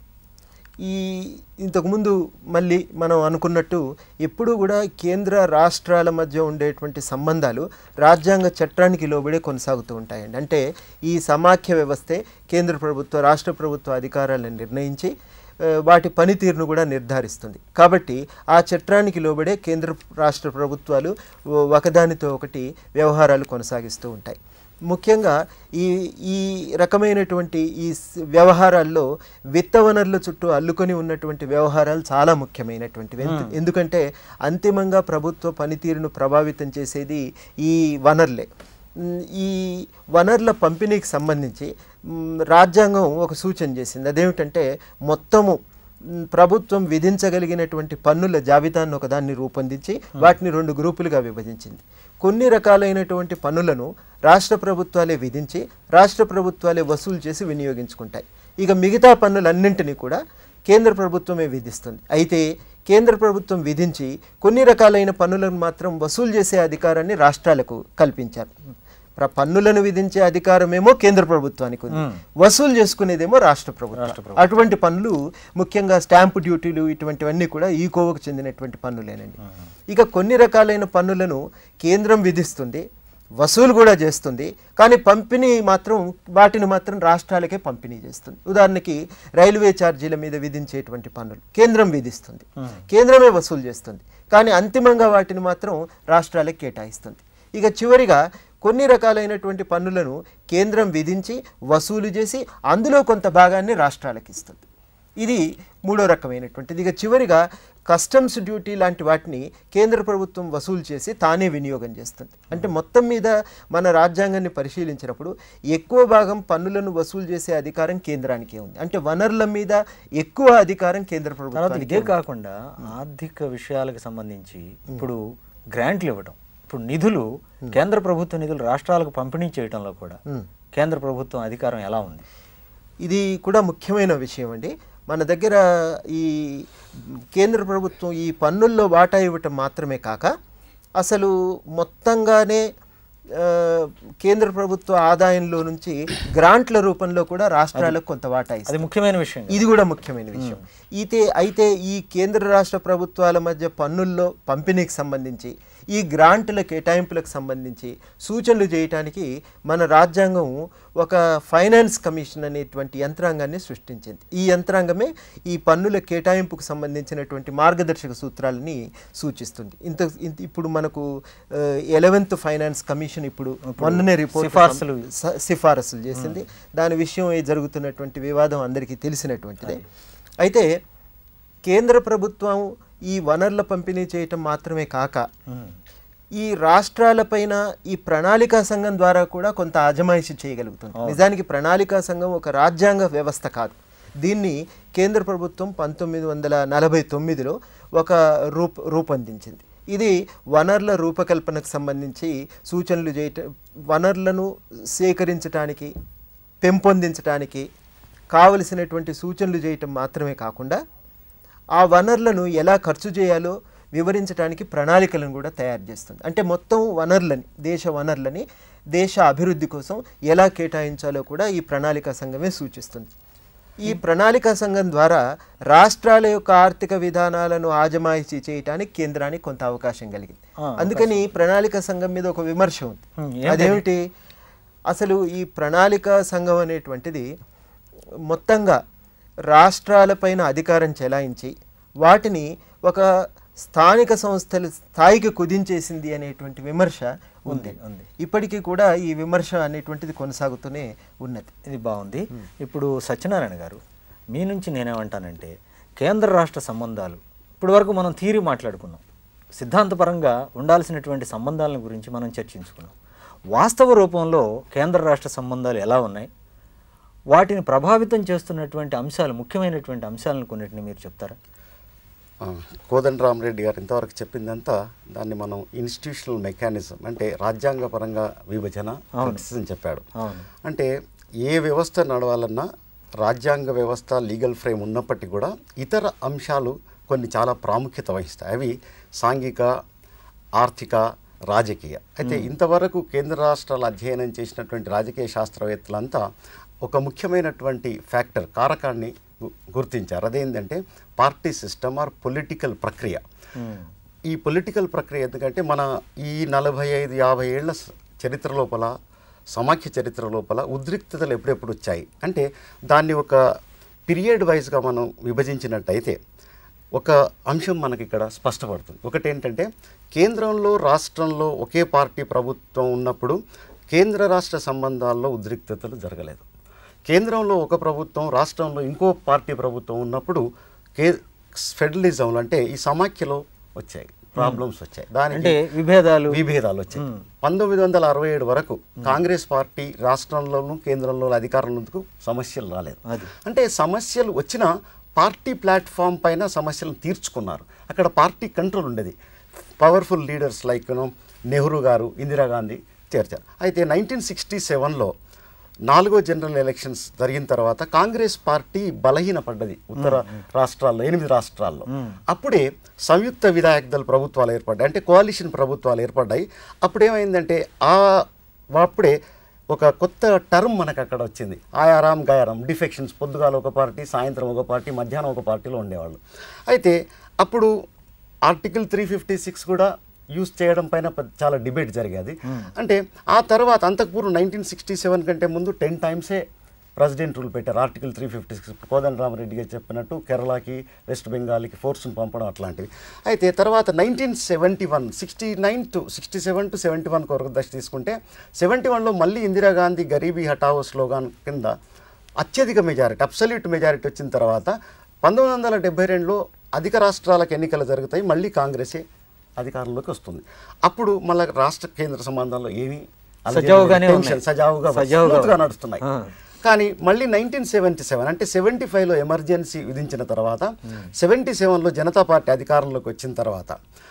ఈ ఇంతకుముందు మళ్ళీ మనం అనుకున్నట్టు ఎప్పుడూ కూడా కేంద్ర రాష్ట్రాల మధ్య ఉండేటువంటి సంబంధాలు రాజ్యాంగ చట్టానికి లోబడే కొనసాగుతూ ఉంటాయండి అంటే ఈ సమాఖ్య వ్యవస్థే కేంద్ర ప్రభుత్వ రాష్ట్ర ప్రభుత్వ అధికారాలను నిర్ణయించి ఆ, వాటి పనితీరును కూడా నిర్ధారిస్తుంది కాబట్టి ఆ చట్టానికి లోబడే కేంద్ర రాష్ట్ర ప్రభుత్వాలు ఓ- ఒకదానితో ఒకటి వ్యవహారాలు కొనసాగిస్తూ ఉంటాయి ముఖ్యంగా ఈ ఈ రకమైనటువంటి ఈ స్- వ్యవహారాల్లో విత్త వనరుల చుట్టూ అల్లుకొని ఉన్నటువంటి వ్యవహారాలు చాలా ముఖ్యమైనటువంటివి ఎందు- ఎందుకంటే అంతిమంగా ప్రభుత్వ పనితీరును ప్రభావితం చేసేది ఈ వనరులే మ్, ఈ వనరుల పంపిణీకి సంబంధించి మ్, రాజ్యాంగం ఒక సూచన చేసింది అదేమిటంటే మొత్తము మ్, ప్రభుత్వం విధించగలిగినటువంటి పన్నుల జాబితాను ఒకదాన్ని రూపొందించి వాటిని రెండు గ్రూపులుగా విభజించింది కొన్ని రకాలైనటువంటి పన్నులను రాష్ట్ర ప్రభుత్వాలే విధించి రాష్ట్ర ప్రభుత్వాలే వసూలు చేసి వినియోగించుకుంటాయి ఇక మిగతా పన్నులన్నింటినీ కూడా కేంద్ర ప్రభుత్వమే విధిస్తుంది అయితే కేంద్ర ప్రభుత్వం విధించి కొన్ని రకాలైన పన్నులను మాత్రం వసూలు చేసే అధికారాన్ని రాష్ట్రాలకు కల్పించారు ప్ర పన్నులను విధించే అధికారమేమో కేంద్ర ప్రభుత్వానికి ఉంది వసూలు చేసుకునేదేమో రాష్ట్ర ప్రభుత్వం అటువంటి పన్నులు ముఖ్యంగా స్టాంపు డ్యూటీలు ఇటువంటివన్నీ కూడా ఈ కోవకు చెందినటువంటి పన్నులేనండి ఇక కొన్ని రకాలైన పన్నులను కేంద్రం విధిస్తుంది వసూలు కూడా చేస్తుంది కానీ పంపిణీ మాత్రం వాటిని మాత్రం రాష్ట్రాలకే పంపిణీ చేస్తుంది ఉదాహరణకి రైల్వే ఛార్జీల మీద విధించేటువంటి పన్నులు కేంద్రం విధిస్తుంది కేంద్రమే వసూలు చేస్తుంది కానీ అంతిమంగా వాటిని మాత్రం రాష్ట్రాలకు కేటాయిస్తుంది ఇక చివరిగా కొన్ని రకాలైనటువంటి పన్నులను కేంద్రం విధించి వసూలు చేసి అందులో కొంత భాగాన్ని రాష్ట్రాలకు ఇస్తుంది ఇది మూడో రకమైనటువంటిది ఇక చివరిగా కస్టమ్స్ డ్యూటీ లాంటి వాటిని కేంద్ర ప్రభుత్వం వసూలు చేసి తానే వినియోగం చేస్తుంది అంటే మొత్తం మీద మన రాజ్యాంగాన్ని పరిశీలించినప్పుడు ఎక్కువ భాగం పన్నులను వసూలు చేసే అధికారం కేంద్రానికే ఉంది అంటే వనరుల మీద ఎక్కువ అధికారం కేంద్ర తర్వాత ప్రభుత్వానికి ఇదే కాకుండా ఆర్థిక విషయాలకు సంబంధించి ఇప్పుడు గ్రాంట్లు ఇవ్వడం ఇప్పుడు నిధులు కేంద్ర ప్రభుత్వ నిధులు రాష్ట్రాలకు పంపిణీ చేయడంలో కూడా ఉమ్. కేంద్ర ప్రభుత్వం అధికారం ఎలా ఉంది ఇది కూడా ముఖ్యమైన విషయం అండి మన దగ్గర ఈ కేంద్ర ప్రభుత్వం ఈ పన్నుల్లో వాటా ఇవ్వటం మాత్రమే కాక అసలు మొత్తంగానే ఆ, కేంద్ర ప్రభుత్వ ఆదాయంలో నుంచి గ్రాంట్ల రూపంలో కూడా రాష్ట్రాలకు కొంత వాటా ఇస్తుంది అది ముఖ్యమైన విషయం ఇది కూడా ముఖ్యమైన విషయం అయితే అయితే ఈ కేంద్ర రాష్ట్ర ప్రభుత్వాల మధ్య పన్నుల్లో పంపిణీకి సంబంధించి ఈ గ్రాంట్ల కేటాయింపులకు సంబంధించి సూచనలు చేయటానికి మన రాజ్యాంగం ఒక ఫైనాన్స్ కమిషన్ అనేటువంటి యంత్రాంగాన్ని సృష్టించింది ఈ యంత్రాంగమే ఈ పన్నుల కేటాయింపుకు సంబంధించినటువంటి మార్గదర్శక సూత్రాలని సూచిస్తుంది ఇంత ఇంత- ఇప్పుడు మనకు ఎలెవెన్త్ ఫైనాన్స్ కమిషన్ ఇప్పుడు మొన్ననే రిపోర్ట్ సిఫార్సులు స- సిఫారసులు చేసింది దాని విషయం ఏ జరుగుతున్నటువంటి వివాదం అందరికీ తెలిసినటువంటిదే అయితే కేంద్ర ప్రభుత్వం ఈ వనరుల పంపిణీ చేయటం మాత్రమే కాక ఉమ్. ఈ రాష్ట్రాలపైన ఈ ప్రణాళికా సంఘం ద్వారా కూడా కొంత అజమాయిషి చేయగలుగుతుంది నిజానికి ప్రణాళికా సంఘం ఒక రాజ్యాంగ వ్యవస్థ కాదు దీన్ని కేంద్ర ప్రభుత్వం పంతొమ్మిది వందల నలభై తొమ్మిదిలో ఒక రూప రూపొందించింది ఇది వనరుల రూపకల్పనకు సంబంధించి సూచనలు చేయట వనరులను సేకరించడానికి పెంపొందించడానికి కావలసినటువంటి సూచనలు చేయటం మాత్రమే కాకుండా ఆ వనరులను ఎలా ఖర్చు చేయాలో వివరించడానికి ప్రణాళికలను కూడా తయారు చేస్తుంది అంటే మొత్తం వనరులని దేశ వనరులని దేశ అభివృద్ధి కోసం ఎలా కేటాయించాలో కూడా ఈ ప్రణాళికా సంఘమే సూచిస్తుంది ఈ ప్రణాళికా సంఘం ద్వారా రాష్ట్రాల యొక్క ఆర్థిక విధానాలను ఆజమాయిషీ చేయటానికి కేంద్రానికి కొంత అవకాశం కలిగింది ఆ, అందుకని ప్రణాళిక సంఘం మీద ఒక విమర్శ ఉంది హ్మ్, ఏంటది? అదేమిటి అసలు ఈ ప్రణాళిక సంఘం అనేటువంటిది మొత్తంగా రాష్ట్రాలపైన అధికారం చెలాయించి వాటిని ఒక స్థానిక సంస్థల స్థాయికి కుదించేసింది అనేటువంటి విమర్శ ఉంది ఉంది. ఇప్పటికీ కూడా ఈ విమర్శ అనేటువంటిది కొనసాగుతూనే ఉన్నది ఇది బాగుంది ఇప్పుడు సత్యనారాయణ గారు మీ నుంచి నేనేమంటానంటే కేంద్ర రాష్ట్ర సంబంధాలు ఇప్పటి వరకు మనం థీరీ మాట్లాడుకున్నాం సిద్ధాంతపరంగా ఉండాల్సినటువంటి సంబంధాలను గురించి మనం చర్చించుకున్నాం వాస్తవ రూపంలో కేంద్ర రాష్ట్ర సంబంధాలు ఎలా ఉన్నాయి వాటిని ప్రభావితం చేస్తున్నటువంటి అంశాలు ముఖ్యమైనటువంటి అంశాలను కొన్నిటిని మీరు చెప్తారా ఆ, కోదండరామరెడ్డి గారు ఇంతవరకు చెప్పిందంతా దాన్ని మనం ఇన్స్టిట్యూషనల్ మెకానిజం అంటే రాజ్యాంగపరంగా విభజన క్రిటిసిజం చెప్పాడు అవును అంటే ఏ వ్యవస్థ నడవాలన్నా రాజ్యాంగ వ్యవస్థ లీగల్ ఫ్రేమ్ ఉన్నప్పటికీ కూడా ఇతర అంశాలు కొన్ని చాలా ప్రాముఖ్యత వహిస్తాయి అవి సాంఘిక ఆర్థిక రాజకీయ అయితే ఇంతవరకు కేంద్ర రాష్ట్రాలు అధ్యయనం చేసినటువంటి రాజకీయ శాస్త్రవేత్తలంతా ఒక ముఖ్యమైనటువంటి ఫ్యాక్టర్ కారకాన్ని గు- గుర్తించారు అదేంటంటే పార్టీ సిస్టమ్ ఆర్ పొలిటికల్ ప్రక్రియ ఈ పొలిటికల్ ప్రక్రియ ఎందుకంటే మన ఈ నలభై ఐదు యాభై ఏళ్ల స- చరిత్ర లోపల సమాఖ్య చరిత్ర లోపల ఉద్రిక్తతలు ఎప్పుడెప్పుడు వచ్చాయి అంటే దాన్ని ఒక పీరియడ్ వైజ్గా మనం విభజించినట్టయితే ఒక అంశం మనకి ఇక్కడ స్పష్టపడుతుంది ఒకటి ఏంటంటే కేంద్రంలో రాష్ట్రంలో ఒకే పార్టీ ప్రభుత్వం ఉన్నప్పుడు కేంద్ర రాష్ట్ర సంబంధాల్లో ఉద్రిక్తతలు జరగలేదు కేంద్రంలో ఒక ప్రభుత్వం రాష్ట్రంలో ఇంకో పార్టీ ప్రభుత్వం ఉన్నప్పుడు కే ఫెడరలిజంలో అంటే ఈ సమాఖ్యలో వచ్చాయి ప్రాబ్లమ్స్ వచ్చాయి దానికి అంటే విభేదాలు విభేదాలు వచ్చాయి పంతొమ్మిది వందల అరవై ఏడు వరకు కాంగ్రెస్ పార్టీ రాష్ట్రంలోనూ కేంద్రంలో అధికారంలో సమస్యలు రాలేదు అది. అంటే సమస్యలు వచ్చినా పార్టీ ప్లాట్ఫామ్ పైన సమస్యలను తీర్చుకున్నారు అక్కడ పార్టీ కంట్రోల్ ఉండేది పవర్ఫుల్ లీడర్స్ లైక్ నెహ్రూ గారు ఇందిరాగాంధీ చేర్చారు అయితే నైన్టీన్ సిక్స్టీ సెవెన్లో నాలుగో జనరల్ ఎలక్షన్స్ జరిగిన తర్వాత కాంగ్రెస్ పార్టీ బలహీనపడ్డది ఉత్తర రాష్ట్రాల్లో ఎనిమిది రాష్ట్రాల్లో అప్పుడే సంయుక్త విధాయక దళ ప్రభుత్వాలు ఏర్పడ్డాయి అంటే కోalition ప్రభుత్వాలు ఏర్పడ్డాయి అప్పుడు ఏమైందంటే ఆ అప్పుడే ఒక కొత్త టర్మ్ మనకు అక్కడ వచ్చింది ఆయారాం గయారాం డిఫెక్షన్స్ పొద్దుగాల ఒక పార్టీ సాయంత్రం ఒక పార్టీ మధ్యాహ్నం ఒక పార్టీలో ఉండేవాళ్ళు అయితే అప్పుడు ఆర్టికల్ త్రీ ఫిఫ్టీ సిక్స్ కూడా యూజ్ చేయడం పైన పెద్ద- చాలా డిబేట్ జరిగేది అంటే ఆ తర్వాత అంతకుపూర్వం నైన్టీన్ సిక్స్టీ సెవెన్ కంటే ముందు టెన్ టైమ్సే ప్రెసిడెంట్ రూల్ పెట్టారు article three fifty six Kodandarama Reddy గారు చెప్పినట్టు కేరళకి వెస్ట్ బెంగాల్కి ఫోర్స్ను పంపడం అట్లాంటివి అయితే తర్వాత nineteen seventy one sixty nine to sixty seven to seventy one కొరకు దశ తీసుకుంటే సెవెంటీ వన్లో మళ్ళీ ఇందిరాగాంధీ గరీబీ హఠావో స్లోగాన్ కింద అత్యధిక మెజారిటీ అబ్సల్యూట్ మెజారిటీ వచ్చిన తర్వాత పంతొమ్మిది వందల డెబ్బై రెండులో అధిక రాష్ట్రాలకు ఎన్నికలు జరుగుతాయి మళ్ళీ కాంగ్రెసే అధికారంలోకి వస్తుంది అప్పుడు మళ్ళీ రాష్ట్ర కేంద్ర సంబంధాల్లో ఏమీ అలజడి సజావుగానే టెన్షన్ ఉన్నాయి. సజావుగా సజావుగా smooth గా నడుస్తున్నాయి ఆ. కానీ మళ్ళీ నైన్టీన్ సెవెంటీ సెవెన్ అంటే సెవెంటీ ఫైవ్లో ఎమర్జెన్సీ విధించిన తర్వాత సెవెంటీ సెవెన్లో జనతా పార్టీ అధికారంలోకి వచ్చిన తర్వాత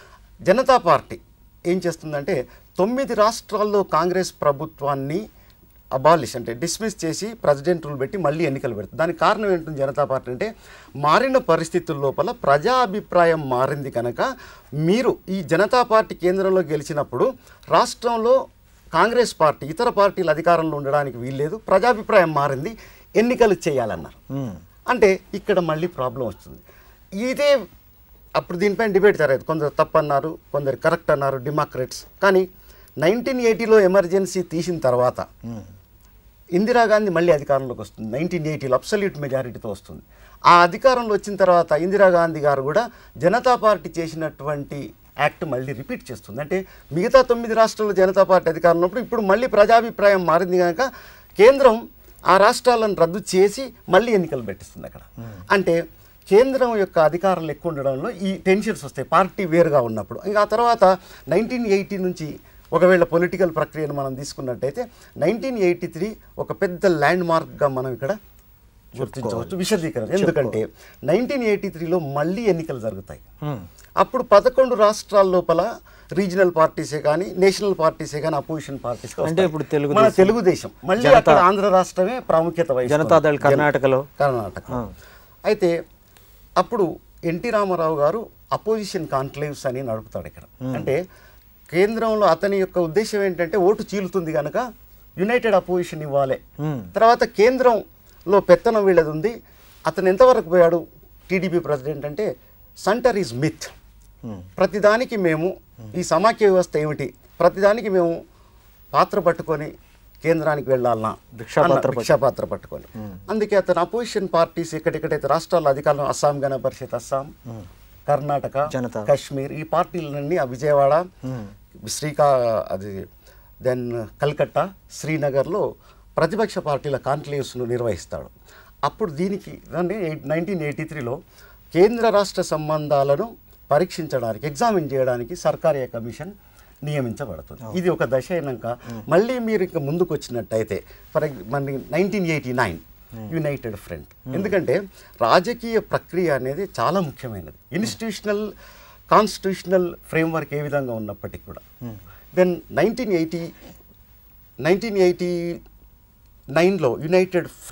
జనతా పార్టీ ఏం చేస్తుందంటే తొమ్మిది రాష్ట్రాల్లో కాంగ్రెస్ ప్రభుత్వాన్ని అబాలిష్ అంటే డిస్మిస్ చేసి ప్రెసిడెంట్ రూల్ పెట్టి మళ్ళీ ఎన్నికలు పెడుతుంది దానికి కారణం ఏంటుంది జనతా పార్టీ అంటే మారిన పరిస్థితుల లోపల ప్రజా అభిప్రాయం మారింది కనుక మీరు ఈ జనతా పార్టీ కేంద్రంలో గెలిచినప్పుడు రాష్ట్రంలో కాంగ్రెస్ పార్టీ ఇతర పార్టీలు అధికారంలో ఉండడానికి వీల్లేదు ప్రజాభిప్రాయం మారింది ఎన్నికలు చేయాలన్నారు ఉమ్. అంటే ఇక్కడ మళ్ళీ ప్రాబ్లం వస్తుంది ఇదే అప్పుడు దీనిపైన డిబేట్ జరగదు కొందరు తప్పు అన్నారు కొందరు కరెక్ట్ అన్నారు డెమోక్రట్స్ కానీ నైన్టీన్ ఎయిటీలో ఎమర్జెన్సీ తీసిన తర్వాత ఉమ్. ఇందిరాగాంధీ మళ్ళీ అధికారంలోకి వస్తుంది నైన్టీన్ ఎయిటీలో అబ్సల్యూట్ మెజారిటీతో వస్తుంది ఆ అధికారంలో వచ్చిన తర్వాత ఇందిరాగాంధీ గారు కూడా జనతా పార్టీ చేసినటువంటి యాక్ట్ మళ్ళీ రిపీట్ చేస్తుంది అంటే మిగతా తొమ్మిది రాష్ట్రాల్లో జనతా పార్టీ అధికారంలో ఉన్నప్పుడు ఇప్పుడు మళ్ళీ ప్రజాభిప్రాయం మారింది కనుక కేంద్రం ఆ రాష్ట్రాలను రద్దు చేసి మళ్ళీ ఎన్నికలు పెట్టిస్తుంది అక్కడ అంటే కేంద్రం యొక్క అధికారాలు ఎక్కువ ఉండడంలో ఈ టెన్షన్స్ వస్తాయి పార్టీ వేరుగా ఉన్నప్పుడు ఇంకా ఆ తర్వాత నైన్టీన్ ఎయిటీ నుంచి ఒకవేళ పొలిటికల్ ప్రక్రియను మనం తీసుకున్నట్టయితే నైన్టీన్ ఎయిటీ త్రీ ఒక పెద్ద ల్యాండ్ మార్క్గా మనం ఇక్కడ గుర్తించవచ్చు విశదీకరణ ఎందుకంటే నైన్టీన్ ఎయిటీ త్రీలో మళ్ళీ ఎన్నికలు జరుగుతాయి ఉమ్. అప్పుడు పదకొండు రాష్ట్రాల లోపల రీజనల్ పార్టీసే కానీ నేషనల్ పార్టీసే కానీ అపోజిషన్ పార్టీస్ అంటే ఇప్పుడు మన తెలుగుదేశం- తెలుగుదేశం మళ్ళీ జనతా- అక్కడ ఆంధ్ర రాష్ట్రమే ప్రాముఖ్యత వహిస్తుంది. జనతాదళ్ జన- కర్ణాటకలో. కర్ణాటక ఆ. అయితే అప్పుడు ఎన్టీ రామారావు గారు అపోజిషన్ కాన్క్లేవ్స్ అని నడుపుతాడు ఇక్కడ అంటే కేంద్రంలో అతని యొక్క ఉద్దేశం ఏంటంటే ఓటు చీలుతుంది కనుక యునైటెడ్ అపోజిషన్ ఇవ్వాలి Hmm. తర్వాత కేంద్రంలో పెత్తనం వీళ్ళది ఉంది అతను ఎంతవరకు పోయాడు టీడీపీ ప్రెసిడెంట్ అంటే సంటర్ ఈజ్ మిత్ ఉమ్. ప్రతిదానికి మేము ఈ సమాఖ్య వ్యవస్థ ఏమిటి ప్రతిదానికి మేము పాత్ర పట్టుకొని కేంద్రానికి వెళ్ళాలనా భిక్షాపాత్ర అన్న- పట్టు- భిక్షాపాత్ర పట్టుకొని అందుకే అతను అపోజిషన్ పార్టీస్ ఎక్కడెక్కడైతే రాష్ట్రాల అధికారులు అస్సాం గణ పరిషత్ అస్సాం కర్ణాటక జనతా. కాశ్మీర్ ఈ పార్టీలన్నీ ఆ విజయవాడ ఉమ్. శ్రీకా అది దెన్ కల్కట్టా శ్రీనగర్లో ప్రతిపక్ష పార్టీల కాన్క్లేవ్స్ను నిర్వహిస్తాడు అప్పుడు దీనికి దాన్ని నైన్టీన్ ఎయిటీ త్రీలో కేంద్ర రాష్ట్ర సంబంధాలను పరీక్షించడానికి ఎగ్జామిన్ చేయడానికి సర్కారీ కమిషన్ నియమించబడుతుంది ఇది ఒక దశ అయినాక మళ్ళీ మీరు ఇంకా ముందుకు వచ్చినట్టయితే ఫర్ మన nineteen eighty nine United Front ఎందుకంటే రాజకీయ ప్రక్రియ అనేది చాలా ముఖ్యమైనది ఇన్స్టిట్యూషనల్ కాన్స్టిట్యూషనల్ ఫ్రేమ్వర్క్ ఏ విధంగా ఉన్నప్పటికీ కూడా then nineteen eighty nineteen eighty నైన్లో United Front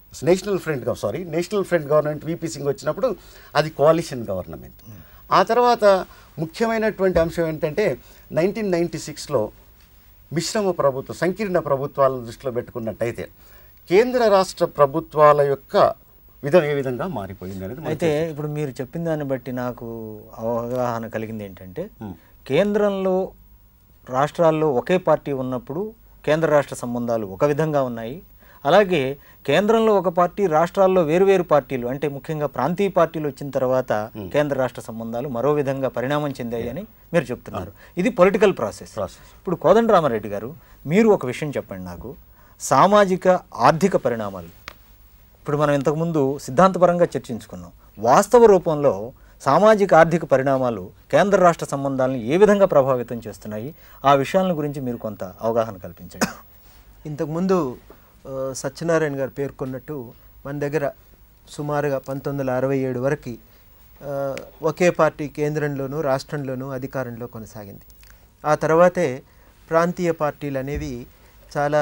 National Front sorry National Front government VP Singh వచ్చినప్పుడు అది కోalition గవర్నమెంట్ ఆ తర్వాత ముఖ్యమైనటువంటి అంశం ఏంటంటే నైన్టీన్ నైంటీ సిక్స్లో మిశ్రమ ప్రభుత్వం సంకీర్ణ ప్రభుత్వాలను దృష్టిలో పెట్టుకున్నట్టయితే కేంద్ర రాష్ట్ర ప్రభుత్వాల యొక్క విధం ఏ విధంగా మారిపోయింది అనేది మనం అయితే ఇప్పుడు మీరు చెప్పిన దాన్ని బట్టి నాకు అవగాహన కలిగింది ఏంటంటే Hmm. కేంద్రంలో రాష్ట్రాల్లో ఒకే పార్టీ ఉన్నప్పుడు కేంద్ర రాష్ట్ర సంబంధాలు ఒక విధంగా ఉన్నాయి అలాగే కేంద్రంలో ఒక పార్టీ రాష్ట్రాల్లో వేరువేరు పార్టీలు అంటే ముఖ్యంగా ప్రాంతీయ పార్టీలు వచ్చిన తర్వాత కేంద్ర రాష్ట్ర సంబంధాలు మరో విధంగా పరిణామం చెందాయి అని మీరు చెప్తున్నారు ఇది పొలిటికల్ ప్రాసెస్ Process. ఇప్పుడు కోదండరామారెడ్డి గారు మీరు ఒక విషయం చెప్పండి నాకు సామాజిక ఆర్థిక పరిణామాలు ఇప్పుడు మనం ఇంతకుముందు సిద్ధాంతపరంగా చర్చించుకున్నాం వాస్తవ రూపంలో సామాజిక ఆర్థిక పరిణామాలు కేంద్ర రాష్ట్ర సంబంధాలను ఏ విధంగా ప్రభావితం చేస్తున్నాయి ఆ విషయాల గురించి మీరు కొంత అవగాహన కల్పించండి ఇంతకుముందు ఆ, సత్యనారాయణ గారు పేర్కొన్నట్టు మన దగ్గర సుమారుగా పంతొమ్మిది వందల అరవై ఏడు వరకు ఆ, ఒకే పార్టీ కేంద్రంలోనూ రాష్ట్రంలోనూ అధికారంలో కొనసాగింది ఆ తర్వాతే ప్రాంతీయ పార్టీలు అనేవి చాలా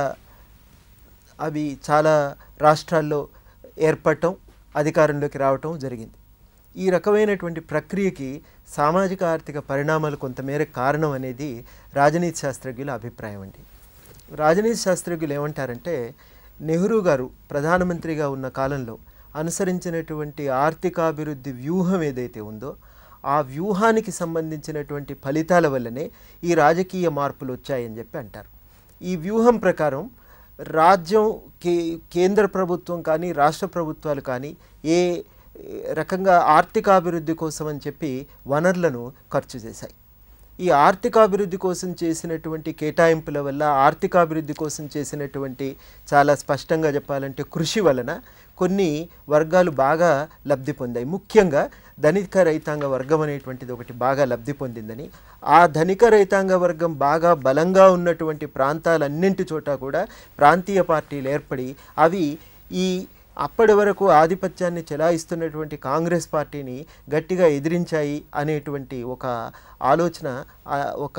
అవి చాలా రాష్ట్రాల్లో ఏర్పడటం అధికారంలోకి రావటం జరిగింది ఈ రకమైనటువంటి ప్రక్రియకి సామాజిక ఆర్థిక పరిణామాలు కొంతమేర కారణం అనేది రాజనీతి శాస్త్రజ్ఞుల అభిప్రాయం అండి రాజనీతి శాస్త్రజ్ఞులు ఏమంటారంటే నెహ్రూ గారు ప్రధానమంత్రిగా ఉన్న కాలంలో అనుసరించినటువంటి ఆర్థికాభివృద్ధి వ్యూహం ఏదైతే ఉందో ఆ వ్యూహానికి సంబంధించినటువంటి ఫలితాల వల్లనే ఈ రాజకీయ మార్పులు వచ్చాయని చెప్పి అంటారు ఈ వ్యూహం ప్రకారం రాజ్యం కే కేంద్ర ప్రభుత్వం కానీ రాష్ట్ర ప్రభుత్వాలు కానీ ఏ రకంగా ఆర్థికాభివృద్ధి కోసం అని చెప్పి వనరులను ఖర్చు చేశాయి ఈ ఆర్థికాభివృద్ధి కోసం చేసినటువంటి కేటాయింపుల వల్ల ఆర్థికాభివృద్ధి కోసం చేసినటువంటి చాలా స్పష్టంగా చెప్పాలంటే కృషి వలన కొన్ని వర్గాలు బాగా లబ్ధి పొందాయి ముఖ్యంగా ధనిక రైతాంగ వర్గం అనేటువంటిది ఒకటి బాగా లబ్ధి పొందిందని ఆ ధనిక రైతాంగ వర్గం బాగా బలంగా ఉన్నటువంటి ప్రాంతాలన్నింటి చోట కూడా ప్రాంతీయ పార్టీలు ఏర్పడి అవి ఈ అప్పటి వరకు ఆధిపత్యాన్ని చెలాయిస్తున్నటువంటి కాంగ్రెస్ పార్టీని గట్టిగా ఎదిరించాయి అనేటువంటి ఒక ఆలోచన ఆ, ఒక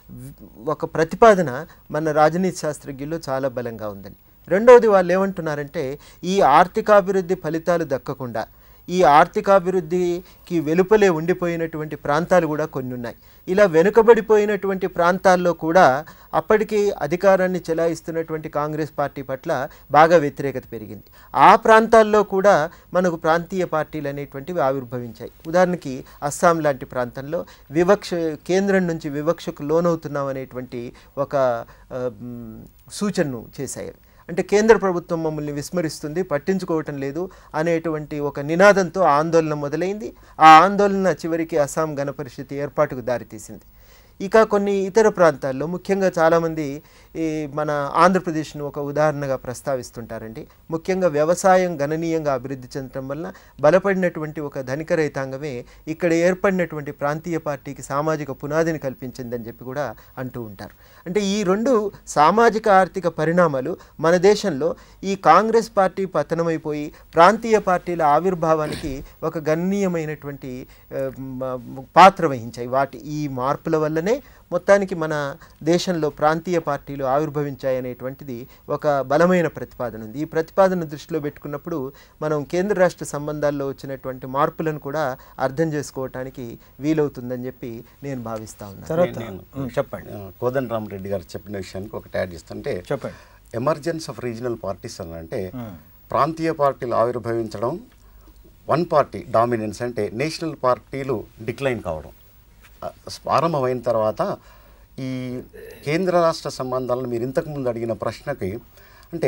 ఒక ప్రతిపాదన మన రాజనీతి శాస్త్రజ్ఞుల్లో చాలా బలంగా ఉందని రెండవది వాళ్ళు ఏమంటున్నారంటే ఈ ఆర్థికాభివృద్ధి ఫలితాలు దక్కకుండా ఈ ఆర్థికాభివృద్ధికి వెలుపలే ఉండిపోయినటువంటి ప్రాంతాలు కూడా కొన్ని ఉన్నాయి ఇలా వెనుకబడిపోయినటువంటి ప్రాంతాల్లో కూడా అప్పటికి అధికారాన్ని చెలాయిస్తున్నటువంటి కాంగ్రెస్ పార్టీ పట్ల బాగా వ్యతిరేకత పెరిగింది ఆ ప్రాంతాల్లో కూడా మనకు ప్రాంతీయ పార్టీలు అనేటువంటివి ఆవిర్భవించాయి ఉదాహరణకి అస్సాం లాంటి ప్రాంతంలో వివక్ష కేంద్రం నుంచి వివక్షకు లోనవుతున్నాం అనేటువంటి ఒక ఆ, మ్, సూచనను చేశాయి అవి. అంటే కేంద్ర ప్రభుత్వం మమ్మల్ని విస్మరిస్తుంది పట్టించుకోవటం లేదు అనేటువంటి ఒక నినాదంతో ఆందోళన మొదలైంది ఆ ఆందోళన చివరికి అస్సాం గణపరిషత్ ఏర్పాటుకు దారితీసింది ఇక కొన్ని ఇతర ప్రాంతాల్లో ముఖ్యంగా చాలామంది ఈ మన ఆంధ్రప్రదేశ్ను ఒక ఉదాహరణగా ప్రస్తావిస్తుంటారండి ముఖ్యంగా వ్యవసాయం గణనీయంగా అభివృద్ధి చెందడం వలన బలపడినటువంటి ఒక ధనిక రైతాంగమే ఇక్కడ ఏర్పడినటువంటి ప్రాంతీయ పార్టీకి సామాజిక పునాదిని కల్పించిందని చెప్పి కూడా అంటూ ఉంటారు అంటే ఈ రెండు సామాజిక ఆర్థిక పరిణామాలు మన దేశంలో ఈ కాంగ్రెస్ పార్టీ పతనమైపోయి ప్రాంతీయ పార్టీల ఆవిర్భావానికి ఒక గణనీయమైనటువంటి ఆ, మ- పాత్ర వహించాయి వాటి ఈ మార్పుల వల్లనే మొత్తానికి మన దేశంలో ప్రాంతీయ పార్టీలు ఆవిర్భవించాయి అనేటువంటిది ఒక బలమైన ప్రతిపాదన ఉంది ఈ ప్రతిపాదన దృష్టిలో పెట్టుకున్నప్పుడు మనం కేంద్ర రాష్ట్ర సంబంధాల్లో వచ్చినటువంటి మార్పులను కూడా అర్థం చేసుకోవటానికి వీలవుతుందని చెప్పి నేను భావిస్తా ఉన్నాను తర్వాత నేను- ఉమ్, చెప్పండి కోదండ రామరెడ్డి గారు చెప్పిన విషయానికి ఒకటి యాడ్ చేస్తుంటే చెప్పండి ఎమర్జెన్స్ ఆఫ్ రీజనల్ పార్టీస్ అని అంటే మ్మ్. ప్రాంతీయ పార్టీలు ఆవిర్భవించడం వన్ పార్టీ డామినెన్స్ అంటే నేషనల్ పార్టీలు డిక్లైన్ కావడం ఆ, ప్రారంభమైన తర్వాత ఈ కేంద్ర రాష్ట్ర సంబంధాలను మీరు ఇంతకుముందు అడిగిన ప్రశ్నకి అంటే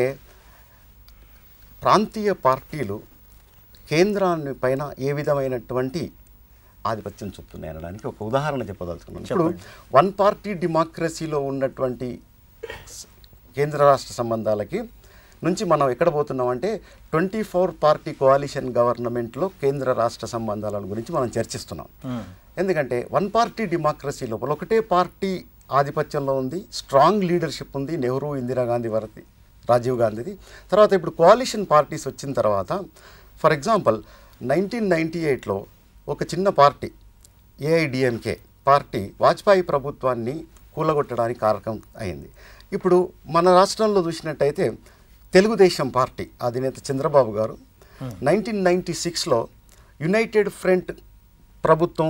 ప్రాంతీయ పార్టీలు కేంద్రాన్ని పైన ఏ విధమైనటువంటి ఆధిపత్యం చూపుతున్నాయి అనడానికి ఒక ఉదాహరణ చెప్పదలుచుకున్నాను ఇప్పుడు వన్ పార్టీ డెమోక్రసీలో ఉన్నటువంటి స- కేంద్ర రాష్ట్ర సంబంధాలకి నుంచి మనం ఎక్కడ పోతున్నామంటే ట్వంటీ ఫోర్ పార్టీ కోalition గవర్నమెంట్లో కేంద్ర రాష్ట్ర సంబంధాల గురించి మనం చర్చిస్తున్నాం ఉమ్, ఎందుకంటే వన్ పార్టీ డెమోక్రసీ లోపల ఒకటే పార్టీ ఆధిపత్యంలో ఉంది స్ట్రాంగ్ లీడర్షిప్ ఉంది నెహ్రూ ఇందిరాగాంధీ వరది రాజీవ్ గాంధీది తర్వాత ఇప్పుడు కోalition పార్టీస్ వచ్చిన తర్వాత ఫర్ ఎగ్జాంపుల్ నైన్టీన్ నైంటీ ఎయిట్లో ఒక చిన్న పార్టీ ఏఐడిఎంకే పార్టీ వాజ్పేయి ప్రభుత్వాన్ని కూలగొట్టడానికి కారకం అయింది ఇప్పుడు మన రాష్ట్రంలో చూసినట్టయితే తెలుగుదేశం పార్టీ అధినేత చంద్రబాబు గారు నైన్టీన్ నైంటీ సిక్స్లో యునైటెడ్ ఫ్రంట్ ప్రభుత్వం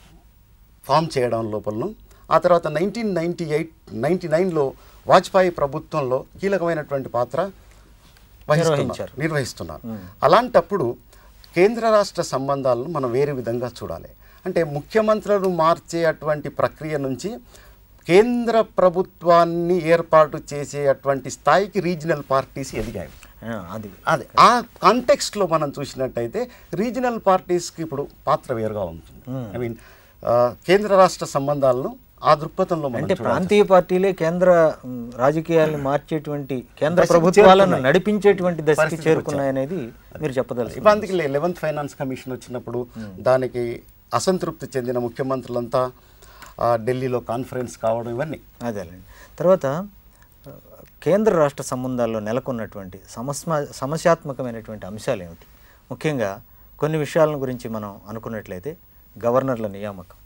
ఫామ్ చేయడం లోపలను ఆ తర్వాత నైన్టీన్ నైంటీ ఎయిట్ నైంటీ నైన్లో వాజ్పేయి ప్రభుత్వంలో కీలకమైనటువంటి పాత్ర వహిస్తున్నారు నిర్వహించారు. నిర్వహిస్తున్నారు అలాంటప్పుడు కేంద్ర రాష్ట్ర సంబంధాలను మనం వేరే విధంగా చూడాలి అంటే ముఖ్యమంత్రులను మార్చే అటువంటి ప్రక్రియ నుంచి కేంద్ర ప్రభుత్వాన్ని ఏర్పాటు చేసే అటువంటి స్థాయికి రీజనల్ పార్టీస్ ఎదిగాయి ఆ, అది అదే ఆ కాంటెక్స్ట్లో మనం చూసినట్టయితే రీజనల్ పార్టీస్కి ఇప్పుడు పాత్ర వేరుగా ఉంటుంది ఐ మీన్ కేంద్ర రాష్ట్ర సంబంధాలను ఆ దృక్పథంలో మనం అంటే చూడాలి. ప్రాంతీయ పార్టీలే కేంద్ర మ్, రాజకీయాలను మార్చేటువంటి కేంద్ర దశకు ప్రభుత్వాలను చేరుకున్నాయి. నడిపించేటువంటి దశకి పరిస్థితికి చేరుకున్నాయనేది మీరు చెప్పదలుచు ఇప్పుడు అందుకే లెవెన్త్ ఫైనాన్స్ కమిషన్ వచ్చినప్పుడు దానికి అసంతృప్తి చెందిన ముఖ్యమంత్రులంతా ఆ, ఢిల్లీలో కాన్ఫరెన్స్ కావడం ఇవన్నీ అదేలేండి తర్వాత ఆ, కేంద్ర రాష్ట్ర సంబంధాల్లో నెలకొన్నటువంటి సమస్మ సమస్యాత్మకమైనటువంటి అంశాలు ఏమిటి ముఖ్యంగా కొన్ని విషయాల గురించి మనం అనుకున్నట్లయితే గవర్నర్ల నియామకం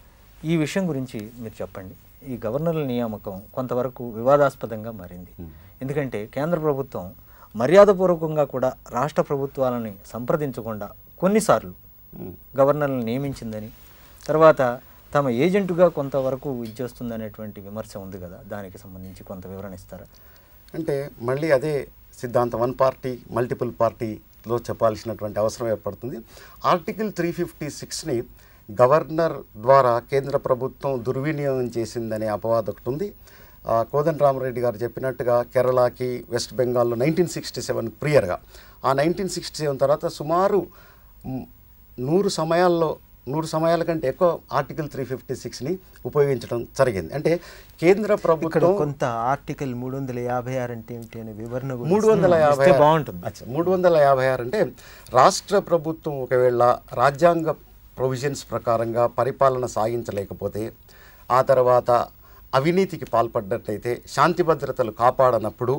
ఈ విషయం గురించి మీరు చెప్పండి ఈ గవర్నర్ల నియామకం కొంతవరకు వివాదాస్పదంగా మారింది ఎందుకంటే కేంద్ర ప్రభుత్వం మర్యాదపూర్వకంగా కూడా రాష్ట్ర ప్రభుత్వాలని సంప్రదించకుండా కొన్నిసార్లు గవర్నర్లను నియమించిందని తర్వాత తమ ఏజెంటుగా కొంతవరకు ఇచ్చేస్తుందనేటువంటి విమర్శ ఉంది కదా దానికి సంబంధించి కొంత వివరణ ఇస్తారా అంటే మళ్ళీ అదే సిద్ధాంతం వన్ పార్టీ మల్టిపుల్ పార్టీలో చెప్పాల్సినటువంటి అవసరం ఏర్పడుతుంది ఆర్టికల్ త్రీ ఫిఫ్టీ సిక్స్ని గవర్నర్ ద్వారా కేంద్ర ప్రభుత్వం దుర్వినియోగం చేసిందనే అపవాదం ఒకటి ఉంది ఆ, కోదండ రామరెడ్డి గారు చెప్పినట్టుగా కేరళకి వెస్ట్ బెంగాల్లో నైన్టీన్ సిక్స్టీ సెవెన్ ప్రియర్గా ఆ నైన్టీన్ సిక్స్టీ సెవెన్ తర్వాత సుమారు మ్, నూరు సమయాల్లో నూరు సమయాల కంటే ఎక్కువ ఆర్టికల్ త్రీ ఫిఫ్టీ సిక్స్ని ఉపయోగించడం జరిగింది అంటే కేంద్ర ఇక్కడ ప్రభుత్వం కొంత ఆర్టికల్ మూడు వందల యాభై ఆరు అంటే ఏమిటి అనే వివరణ కూడా మూడు వందల యాభై ఇస్తే ఆరు- బాగుంటుంది. అచ్చా, మూడు వందల యాభై ఆరు అంటే రాష్ట్ర ప్రభుత్వం ఒకవేళ రాజ్యాంగ ప్రొవిజన్స్ ప్రకారంగా పరిపాలన సాగించలేకపోతే ఆ తర్వాత అవినీతికి పాల్పడ్డట్టయితే శాంతి భద్రతలు కాపాడనప్పుడు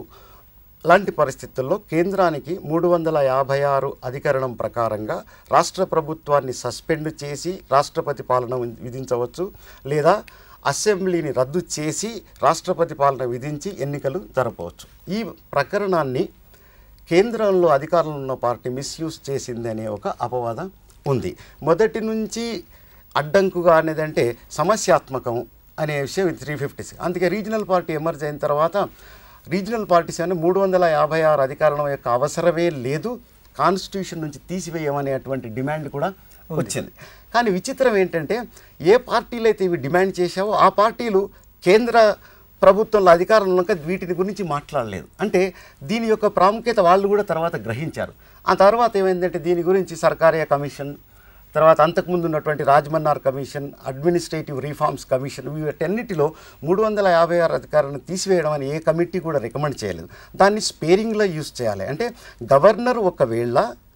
లాంటి పరిస్థితుల్లో కేంద్రానికి మూడు వందల యాభై ఆరు అధికరణం ప్రకారంగా రాష్ట్ర ప్రభుత్వాన్ని సస్పెండ్ చేసి రాష్ట్రపతి పాలన వి- విధించవచ్చు లేదా అసెంబ్లీని రద్దు చేసి రాష్ట్రపతి పాలన విధించి ఎన్నికలు జరపవచ్చు ఈ ప్రకరణాన్ని కేంద్రంలో అధికారంలో ఉన్న పార్టీ మిస్యూజ్ చేసిందనే ఒక అపవాదం ఉంది మొదటి నుంచి అడ్డంకుగా అనేది అంటే సమస్యాత్మకం అనే విషయం త్రీ ఫిఫ్టీ అందుకే రీజనల్ పార్టీ ఎమర్జ్ అయిన తర్వాత రీజనల్ పార్టీస్ అని మూడు వందల యాభై ఆరు అధికారం యొక్క అవసరమే లేదు కాన్స్టిట్యూషన్ నుంచి తీసివేయమనేటువంటి డిమాండ్ కూడా వచ్చింది కానీ విచిత్రం ఏంటంటే ఏ పార్టీలు అయితే ఇవి డిమాండ్ చేశావో ఆ పార్టీలు కేంద్ర ప్రభుత్వంలో అధికారంలో ఉన్నాక వీటిని గురించి మాట్లాడలేదు అంటే దీని యొక్క ప్రాముఖ్యత వాళ్ళు కూడా తర్వాత గ్రహించారు ఆ తర్వాత ఏమైందంటే దీని గురించి సర్కారియా కమిషన్ తర్వాత అంతకుముందు ఉన్నటువంటి Rajamannar commission administrative reforms commission వీటన్నిటిలో మూడు వందల యాభై ఆరు అధికారాన్ని తీసివేయడం అని ఏ కమిటీ కూడా రికమెండ్ చేయలేదు దాన్ని స్పేరింగ్లో యూజ్ చేయాలి అంటే గవర్నర్ ఒకవేళ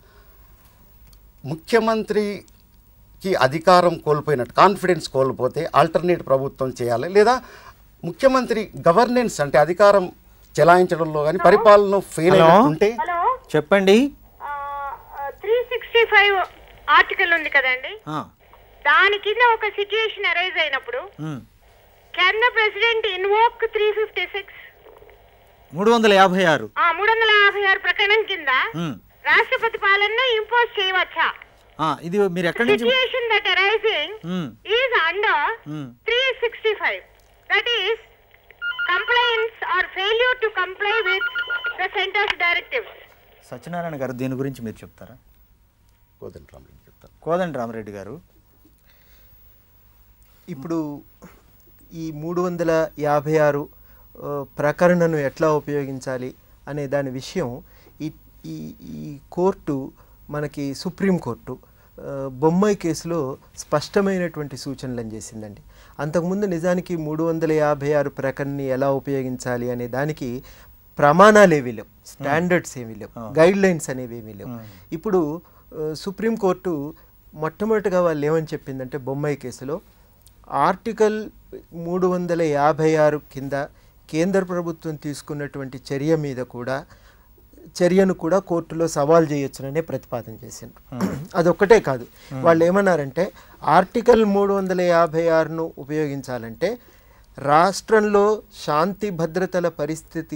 ముఖ్యమంత్రికి అధికారం కోల్పోయినట్టు కాన్ఫిడెన్స్ కోల్పోతే ఆల్టర్నేట్ ప్రభుత్వం చేయాలి లేదా ముఖ్యమంత్రి గవర్నెన్స్ అంటే అధికారం చెలాయించడంలో కానీ పరిపాలన ఫెయిల్ హలో? ఉంటే హలో చెప్పండి త్రీ సిక్స్టీ ఫైవ్ ఆర్టికల్ ఉంది కదండి ఆ, దాని కింద ఒక సిచ్యుయేషన్ అరైజ్ అయినప్పుడు um. Can the president invoke three fifty six మూడు వందల యాభై ఆరు మూడు వందల యాభై ఆరు ప్రకటన కింద ఉమ్. రాష్ట్రపతి పాలన ఇంపోజ్ చేయవచ్చా ఆ, ఇది మీరు ఎక్కడి నుంచి situation that arising um, is under um. Three sixty five that is complaints or failure to comply with the centre's directives Satyanarayana గారు దీని గురించి మీరు చెప్తారా కోదండరామరెడ్డి చెప్తారు కోదండ రామరెడ్డి గారు ఇప్పుడు ఈ మూడు వందల యాభై ఆరు ఆ, ప్రకరణను ఎట్లా ఉపయోగించాలి అనే దాని విషయం ఈ ఈ ఈ కోర్టు మనకి సుప్రీంకోర్టు ఆ, బొమ్మాయి కేసులో స్పష్టమైనటువంటి సూచనలను చేసిందండి అంతకుముందు నిజానికి మూడు వందల యాభై ఆరు ప్రకరణని ఎలా ఉపయోగించాలి అనే దానికి ప్రమాణాలు ఏమీ లేవు స్టాండర్డ్స్ ఏమీ లేవు గైడ్ లైన్స్ అనేవి ఏమీ లేవు ఇప్పుడు ఆ, సుప్రీంకోర్టు మొట్టమొదటిగా వాళ్ళు ఏమని చెప్పిందంటే బొమ్మాయి కేసులో ఆర్టికల్ మూడు వందల యాభై ఆరు కింద కేంద్ర ప్రభుత్వం తీసుకున్నటువంటి చర్య మీద కూడా చర్యను కూడా కోర్టులో సవాల్ చేయొచ్చుననే ప్రతిపాదన చేసిండ్రు అదొక్కటే కాదు వాళ్ళు ఏమన్నారంటే ఆర్టికల్ మూడు వందల యాభై ఆరును ఉపయోగించాలంటే రాష్ట్రంలో శాంతి భద్రతల పరిస్థితికి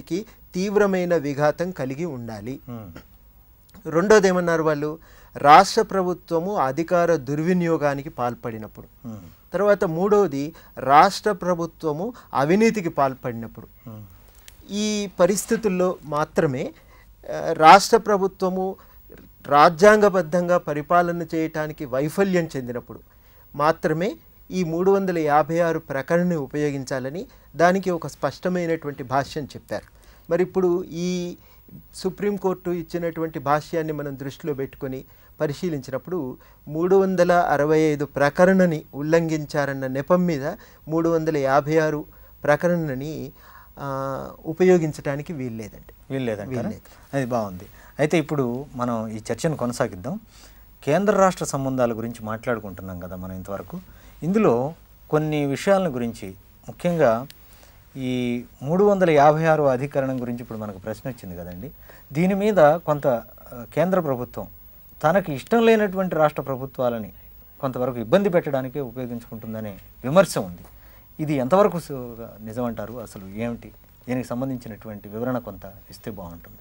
తీవ్రమైన విఘాతం కలిగి ఉండాలి ఉమ్, రెండోది ఏమన్నారు వాళ్ళు రాష్ట్ర ప్రభుత్వము అధికార దుర్వినియోగానికి పాల్పడినప్పుడు ఉమ్, తర్వాత మూడవది రాష్ట్ర ప్రభుత్వము అవినీతికి పాల్పడినప్పుడు ఉమ్, ఈ పరిస్థితుల్లో మాత్రమే ఆ, రాష్ట్ర ప్రభుత్వము రాజ్యాంగబద్ధంగా పరిపాలన చేయటానికి వైఫల్యం చెందినప్పుడు మాత్రమే ఈ మూడు వందల యాభై ఆరు ప్రకరణని ఉపయోగించాలని దానికి ఒక స్పష్టమైనటువంటి భాష్యం చెప్పారు మరి ఇప్పుడు ఈ సుప్రీంకోర్టు ఇచ్చినటువంటి భాష్యాన్ని మనం దృష్టిలో పెట్టుకొని పరిశీలించినప్పుడు మూడు వందల అరవై ఐదు ప్రకరణని ఉల్లంఘించారన్న నెపం మీద మూడు వందల యాభై ఆరు ప్రకరణని ఆ, ఉపయోగించడానికి వీల్లేదండి వీల్లేదంటారా వీల్లేదు. అది బాగుంది అయితే ఇప్పుడు మనం ఈ చర్చను కొనసాగిద్దాం కేంద్ర రాష్ట్ర సంబంధాల గురించి మాట్లాడుకుంటున్నాం కదా మనం ఇంతవరకు ఇందులో కొన్ని విషయాల గురించి ముఖ్యంగా ఈ మూడు వందల యాభై ఆరు అధికరణం గురించి ఇప్పుడు మనకు ప్రశ్న వచ్చింది కదండి దీని మీద కొంత ఆ, కేంద్ర ప్రభుత్వం తనకి ఇష్టం లేనటువంటి రాష్ట్ర ప్రభుత్వాలని కొంతవరకు ఇబ్బంది పెట్టడానికే ఉపయోగించుకుంటుందనే విమర్శ ఉంది ఇది ఎంతవరకు సు- నిజమంటారు అసలు ఏమిటి దీనికి సంబంధించినటువంటి వివరణ కొంత ఇస్తే బాగుంటుంది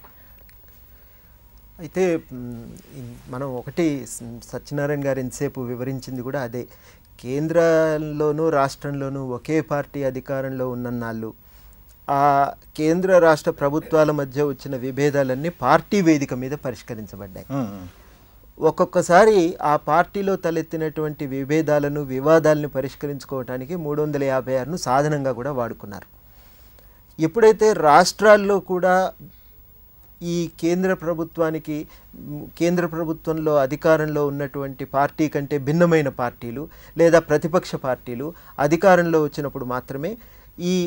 అయితే మ్, ఇన్- మనం ఒకటి స్- సత్యనారాయణ గారు ఎంతసేపు వివరించింది కూడా అదే కేంద్రంలోనూ రాష్ట్రంలోనూ ఒకే పార్టీ అధికారంలో ఉన్నన్నాళ్ళు ఆ కేంద్ర రాష్ట్ర ప్రభుత్వాల మధ్య వచ్చిన విభేదాలన్నీ పార్టీ వేదిక మీద పరిష్కరించబడ్డాయి ఉమ్, ఉమ్. ఒక్కొక్కసారి ఆ పార్టీలో తలెత్తినటువంటి విభేదాలను వివాదాలను పరిష్కరించుకోవడానికి మూడు వందల యాభై ఆరును సాధనంగా కూడా వాడుకున్నారు ఎప్పుడైతే రాష్ట్రాల్లో కూడా ఈ కేంద్ర ప్రభుత్వానికి మ్, కేంద్ర ప్రభుత్వంలో అధికారంలో ఉన్నటువంటి పార్టీ కంటే భిన్నమైన పార్టీలు లేదా ప్రతిపక్ష పార్టీలు అధికారంలో వచ్చినప్పుడు మాత్రమే ఈ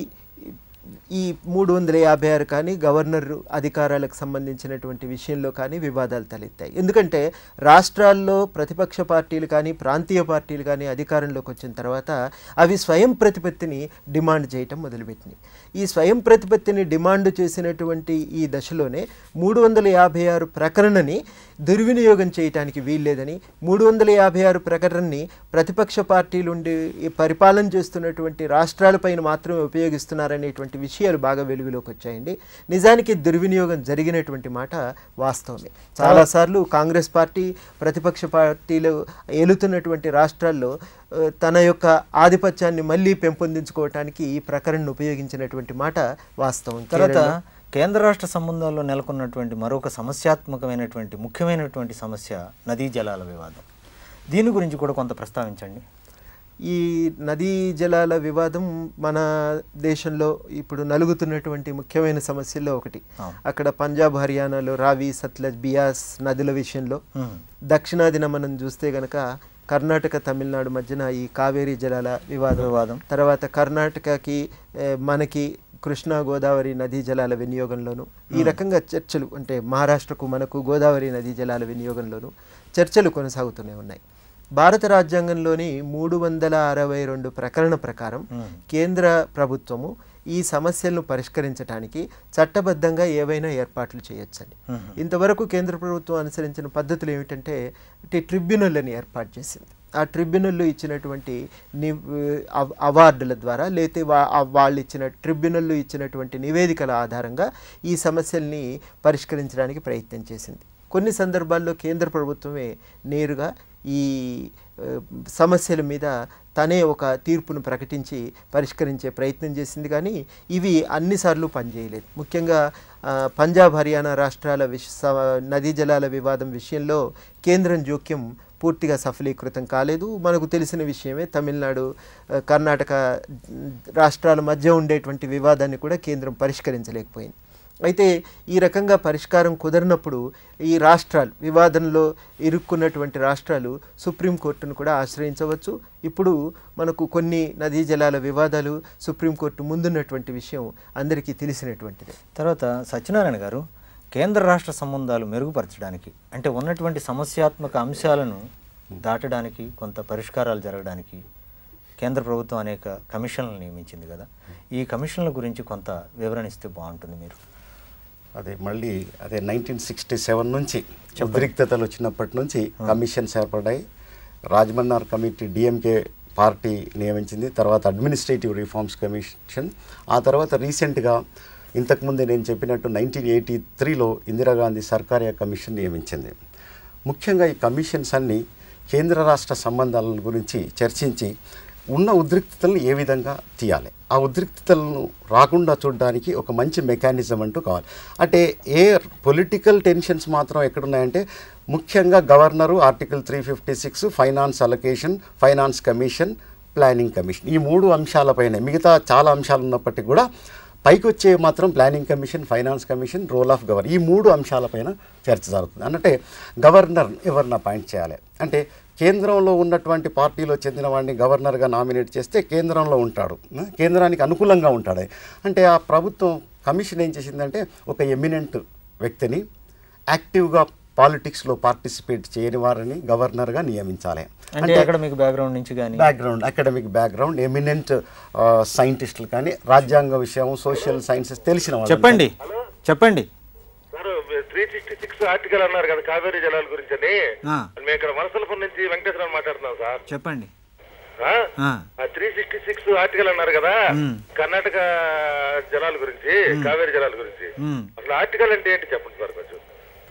ఈ మూడు వందల యాభై ఆరు కానీ గవర్నర్ అధికారాలకు సంబంధించినటువంటి విషయంలో కానీ వివాదాలు తలెత్తాయి ఎందుకంటే రాష్ట్రాల్లో ప్రతిపక్ష పార్టీలు కానీ ప్రాంతీయ పార్టీలు కానీ అధికారంలోకి వచ్చిన తర్వాత అవి స్వయం ప్రతిపత్తిని డిమాండ్ చేయటం మొదలుపెట్టినాయి ఈ స్వయం ప్రతిపత్తిని డిమాండ్ చేసినటువంటి ఈ దశలోనే మూడు వందల యాభై ఆరు ప్రకరణని దుర్వినియోగం చేయటానికి వీల్లేదని మూడు వందల యాభై ఆరు ప్రకటనని ప్రతిపక్ష పార్టీలు ఉండి ఈ పరిపాలన చేస్తున్నటువంటి రాష్ట్రాలపైన మాత్రమే ఉపయోగిస్తున్నారనేటువంటి విషయాలు బాగా వెలుగులోకి వచ్చాయండి నిజానికి దుర్వినియోగం జరిగినటువంటి మాట వాస్తవమే చాలాసార్లు కాంగ్రెస్ పార్టీ ప్రతిపక్ష పార్టీలు ఏలుతున్నటువంటి రాష్ట్రాల్లో ఆ, తన యొక్క ఆధిపత్యాన్ని మళ్ళీ పెంపొందించుకోవటానికి ఈ ప్రకరణను ఉపయోగించినటువంటి మాట వాస్తవం తర్వాత కేరళలో కేంద్ర రాష్ట్ర సంబంధాల్లో నెలకొన్నటువంటి మరొక సమస్యాత్మకమైనటువంటి ముఖ్యమైనటువంటి సమస్య నదీ జలాల వివాదం దీని గురించి కూడా కొంత ప్రస్తావించండి ఈ నదీ జలాల వివాదం మన దేశంలో ఇప్పుడు నలుగుతున్నటువంటి ముఖ్యమైన సమస్యల్లో ఒకటి అవును. అక్కడ పంజాబ్ హర్యానాలో రావి సత్లజ్ బియాస్ నదుల విషయంలో ఉమ్, దక్షిణాదిన మనం చూస్తే గనక కర్ణాటక తమిళనాడు మధ్యన ఈ కావేరీ జలాల వివాదం వివాదం తర్వాత కర్ణాటకకి ఏ, మనకి కృష్ణా గోదావరి నదీ జలాల వినియోగంలోను ఈ రకంగా చర్చలు అంటే మహారాష్ట్రకు మనకు గోదావరి నదీ జలాల వినియోగంలోను చర్చలు కొనసాగుతూనే ఉన్నాయి భారత రాజ్యాంగంలోని మూడు వందల అరవై రెండు ప్రకరణ ప్రకారం ఉమ్, కేంద్ర ప్రభుత్వము ఈ సమస్యలను పరిష్కరించడానికి చట్టబద్ధంగా ఏవైనా ఏర్పాట్లు చేయొచ్చండి ఉమ్, ఇంతవరకు కేంద్ర ప్రభుత్వం అనుసరించిన పద్ధతులు ఏమిటంటే అంటే ట్రిబ్యునల్ని ఏర్పాటు చేసింది ఆ ట్రిబ్యునల్ ఇచ్చినటువంటి ని అవ- అవార్డుల ద్వారా లేతే వా ఆ వాళ్ళు ఇచ్చిన ట్రిబ్యునల్ ఇచ్చినటువంటి నివేదికల ఆధారంగా ఈ సమస్యల్ని పరిష్కరించడానికి ప్రయత్నం చేసింది కొన్ని సందర్భాల్లో కేంద్ర ప్రభుత్వమే నేరుగా ఈ ఆ, సమస్యల మీద తనే ఒక తీర్పును ప్రకటించి పరిష్కరించే ప్రయత్నం చేసింది కానీ ఇవి అన్నిసార్లు పనిచేయలేదు ముఖ్యంగా ఆ, పంజాబ్ హర్యానా రాష్ట్రాల విష స- నదీ జలాల వివాదం విషయంలో కేంద్రం జోక్యం పూర్తిగా సఫలీకృతం కాలేదు మనకు తెలిసిన విషయమే తమిళనాడు ఆ, కర్ణాటక ఉమ్, రాష్ట్రాల మధ్య ఉండేటువంటి వివాదాన్ని కూడా కేంద్రం పరిష్కరించలేకపోయింది అయితే ఈ రకంగా పరిష్కారం కుదరినప్పుడు ఈ రాష్ట్రాలు వివాదంలో ఇరుక్కున్నటువంటి రాష్ట్రాలు సుప్రీంకోర్టును కూడా ఆశ్రయించవచ్చు ఇప్పుడు మనకు కొన్ని నదీ జలాల వివాదాలు సుప్రీంకోర్టు ముందున్నటువంటి విషయం అందరికీ తెలిసినటువంటిదే తర్వాత సత్యనారాయణ గారు కేంద్ర రాష్ట్ర సంబంధాలు మెరుగుపరచడానికి అంటే ఉన్నటువంటి సమస్యాత్మక అంశాలను దాటడానికి కొంత పరిష్కారాలు జరగడానికి కేంద్ర ప్రభుత్వం అనేక కమిషన్లు నియమించింది కదా ఈ కమిషన్ల గురించి కొంత వివరణ ఇస్తే బాగుంటుంది మీరు అదే మళ్ళీ అదే నైన్టీన్ సిక్స్టీ సెవెన్ నుంచి ఉద్రిక్తతలు వచ్చినప్పటి నుంచి కమిషన్స్ ఏర్పడ్డాయి రాజమన్నార్ కమిటీ డిఎంకే పార్టీ నియమించింది తర్వాత అడ్మినిస్ట్రేటివ్ రిఫార్మ్స్ కమిషన్ ఆ తర్వాత రీసెంట్గా ఇంతకుముందే నేను చెప్పినట్టు నైన్టీన్ ఎయిటీ త్రీలో ఇందిరాగాంధీ సర్కారియా కమిషన్ నియమించింది ముఖ్యంగా ఈ కమిషన్స్ అన్నీ కేంద్ర రాష్ట్ర సంబంధాల గురించి చర్చించి ఉన్న ఉద్రిక్తతలను ఏ విధంగా తీయాలి ఆ ఉద్రిక్తతలను రాకుండా చూడడానికి ఒక మంచి మెకానిజం అంటూ కావాలి అంటే ఏ పొలిటికల్ టెన్షన్స్ మాత్రం ఎక్కడున్నాయంటే ముఖ్యంగా governor article three fifty six finance allocation finance commission planning commission ఈ మూడు అంశాలపైన మిగతా చాలా అంశాలు ఉన్నప్పటికీ కూడా పైకి వచ్చే మాత్రం planning commission finance commission role of governor ఈ మూడు అంశాలపైన చర్చ జరుగుతుంది అంటే గవర్నర్ ఎవరిని అపాయింట్ చేయాలి అంటే కేంద్రంలో ఉన్నటువంటి పార్టీలో చెందిన వాడిని గవర్నర్గా నామినేట్ చేస్తే కేంద్రంలో ఉంటాడు ఆ, కేంద్రానికి అనుకూలంగా ఉంటాడు అంటే ఆ ప్రభుత్వం కమిషన్ ఏం చేసిందంటే ఒక ఎమినెంట్ వ్యక్తిని యాక్టివ్గా పాలిటిక్స్లో పార్టిసిపేట్ చేయని వారిని గవర్నర్గా నియమించాలి అంటే అకాడమిక్ బ్యాక్గ్రౌండ్ నుంచి కానీ బ్యాక్గ్రౌండ్ అకాడమిక్ బ్యాక్గ్రౌండ్ ఎమినెంట్ సైంటిస్టులు కానీ రాజ్యాంగ విషయం సోషల్ సైన్సెస్ తెలిసిన వాళ్ళు చెప్పండి చెప్పండి sir three sixty six article అన్నారు కదా కావేరీ జలాల గురించి అని ఆ, మేము ఇక్కడ వనసలపురం నుంచి వెంకటేశ్వర మాట్లాడుతున్నాం సార్ చెప్పండి ఆ? ఆ, ఆ త్రీ సిక్స్టీ సిక్స్ ఆర్టికల్ అన్నారు కదా మ్. కర్ణాటక జలాల గురించి కావేరీ జలాల గురించి మ్. అసలు ఆర్టికల్ అంటే ఏంటి చెప్పండి సార్ కొంచెం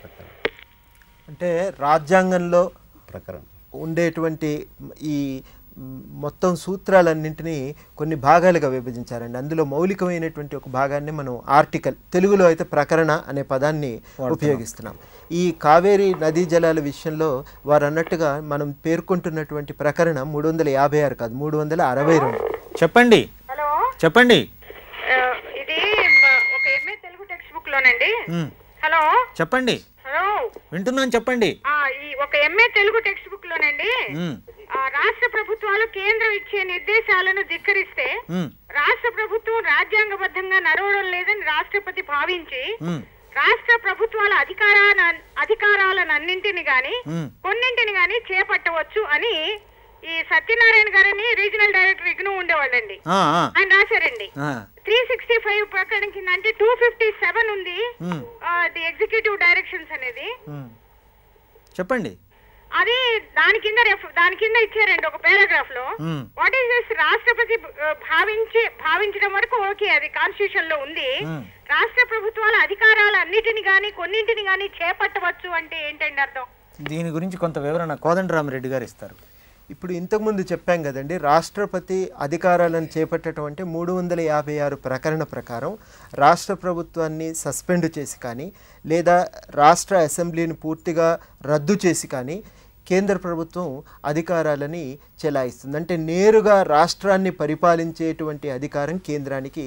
అంటే రాజ్యాంగంలో ప్రకారం ఉండేటువంటి ఈ మ్, మొత్తం సూత్రాలన్నింటినీ కొన్ని భాగాలుగా విభజించారండి అందులో మౌలికమైనటువంటి ఒక భాగాన్ని మనం ఆర్టికల్ తెలుగులో అయితే ప్రకరణ అనే పదాన్ని ఉపయోగిస్తున్నాం ఈ కావేరీ నదీ జలాల విషయంలో వారు అన్నట్టుగా మనం పేర్కొంటున్నటువంటి ప్రకరణ మూడు వందల యాభై ఆరు కాదు మూడు వందల అరవై రెండు చెప్పండి హలో చెప్పండి ఆ, ఇది మ- ఒక ఎంఏ తెలుగు టెక్స్ట్ బుక్ లోనండి మ్, హలో చెప్పండి హలో వింటున్నాను చెప్పండి ఆ, ఈ ఒక ఎంఏ తెలుగు టెక్స్ట్ బుక్ లోనండి మ్, ఆ, రాష్ట్ర ప్రభుత్వాలు కేంద్రం ఇచ్చే నిర్దేశాలను ధిక్కరిస్తే మ్, రాష్ట్ర ప్రభుత్వం రాజ్యాంగబద్ధంగా నడవడం లేదని రాష్ట్రపతి భావించి మ్, రాష్ట్ర ప్రభుత్వాల అధికారాల అధికారాలన్నింటిని గాని మ్. కొన్నింటిని గాని చేపట్టవచ్చు అని ఈ సత్యనారాయణ గారని రీజనల్ డైరెక్టర్ ఇగ్ను ఉండేవాళ్ళండి ఆ, ఆ, ఆయన రాశారండి ఆ, త్రీ సిక్స్టీ ఫైవ్ ప్రకటన కింద అంటే టూ ఫిఫ్టీ సెవెన్ ఉంది మ్, ది ఎగ్జిక్యూటివ్ డైరెక్షన్స్ అనేది మ్. చెప్పండి అది దాని కింద రెఫ్- దాని కింద ఇచ్చారండి ఒక పారాగ్రాఫ్ లో మ్, వాట్ ఈస్ దిస్ రాష్ట్రపతి ఆ, భావించి భావించడం వరకు ఓకే అది కాన్స్టిట్యూషన్ లో ఉంది మ్. రాష్ట్ర ప్రభుత్వాల అధికారాలు అన్నిటిని గాని కొన్నింటిని గాని చేపట్టవచ్చు అంటే ఏంటండి అర్థం దీని గురించి కొంత వివరణ కోదండరామరెడ్డి గారు ఇస్తారు ఇప్పుడు ఇంతకుముందు చెప్పాం కదండి రాష్ట్రపతి అధికారాలను చేపట్టడం అంటే మూడు వందల యాభై ఆరు ప్రకరణ ప్రకారం రాష్ట్ర ప్రభుత్వాన్ని సస్పెండ్ చేసి కానీ లేదా రాష్ట్ర అసెంబ్లీని పూర్తిగా రద్దు చేసి కానీ కేంద్ర ప్రభుత్వం అధికారాలని చెలాయిస్తుంది అంటే నేరుగా రాష్ట్రాన్ని పరిపాలించేటువంటి అధికారం కేంద్రానికి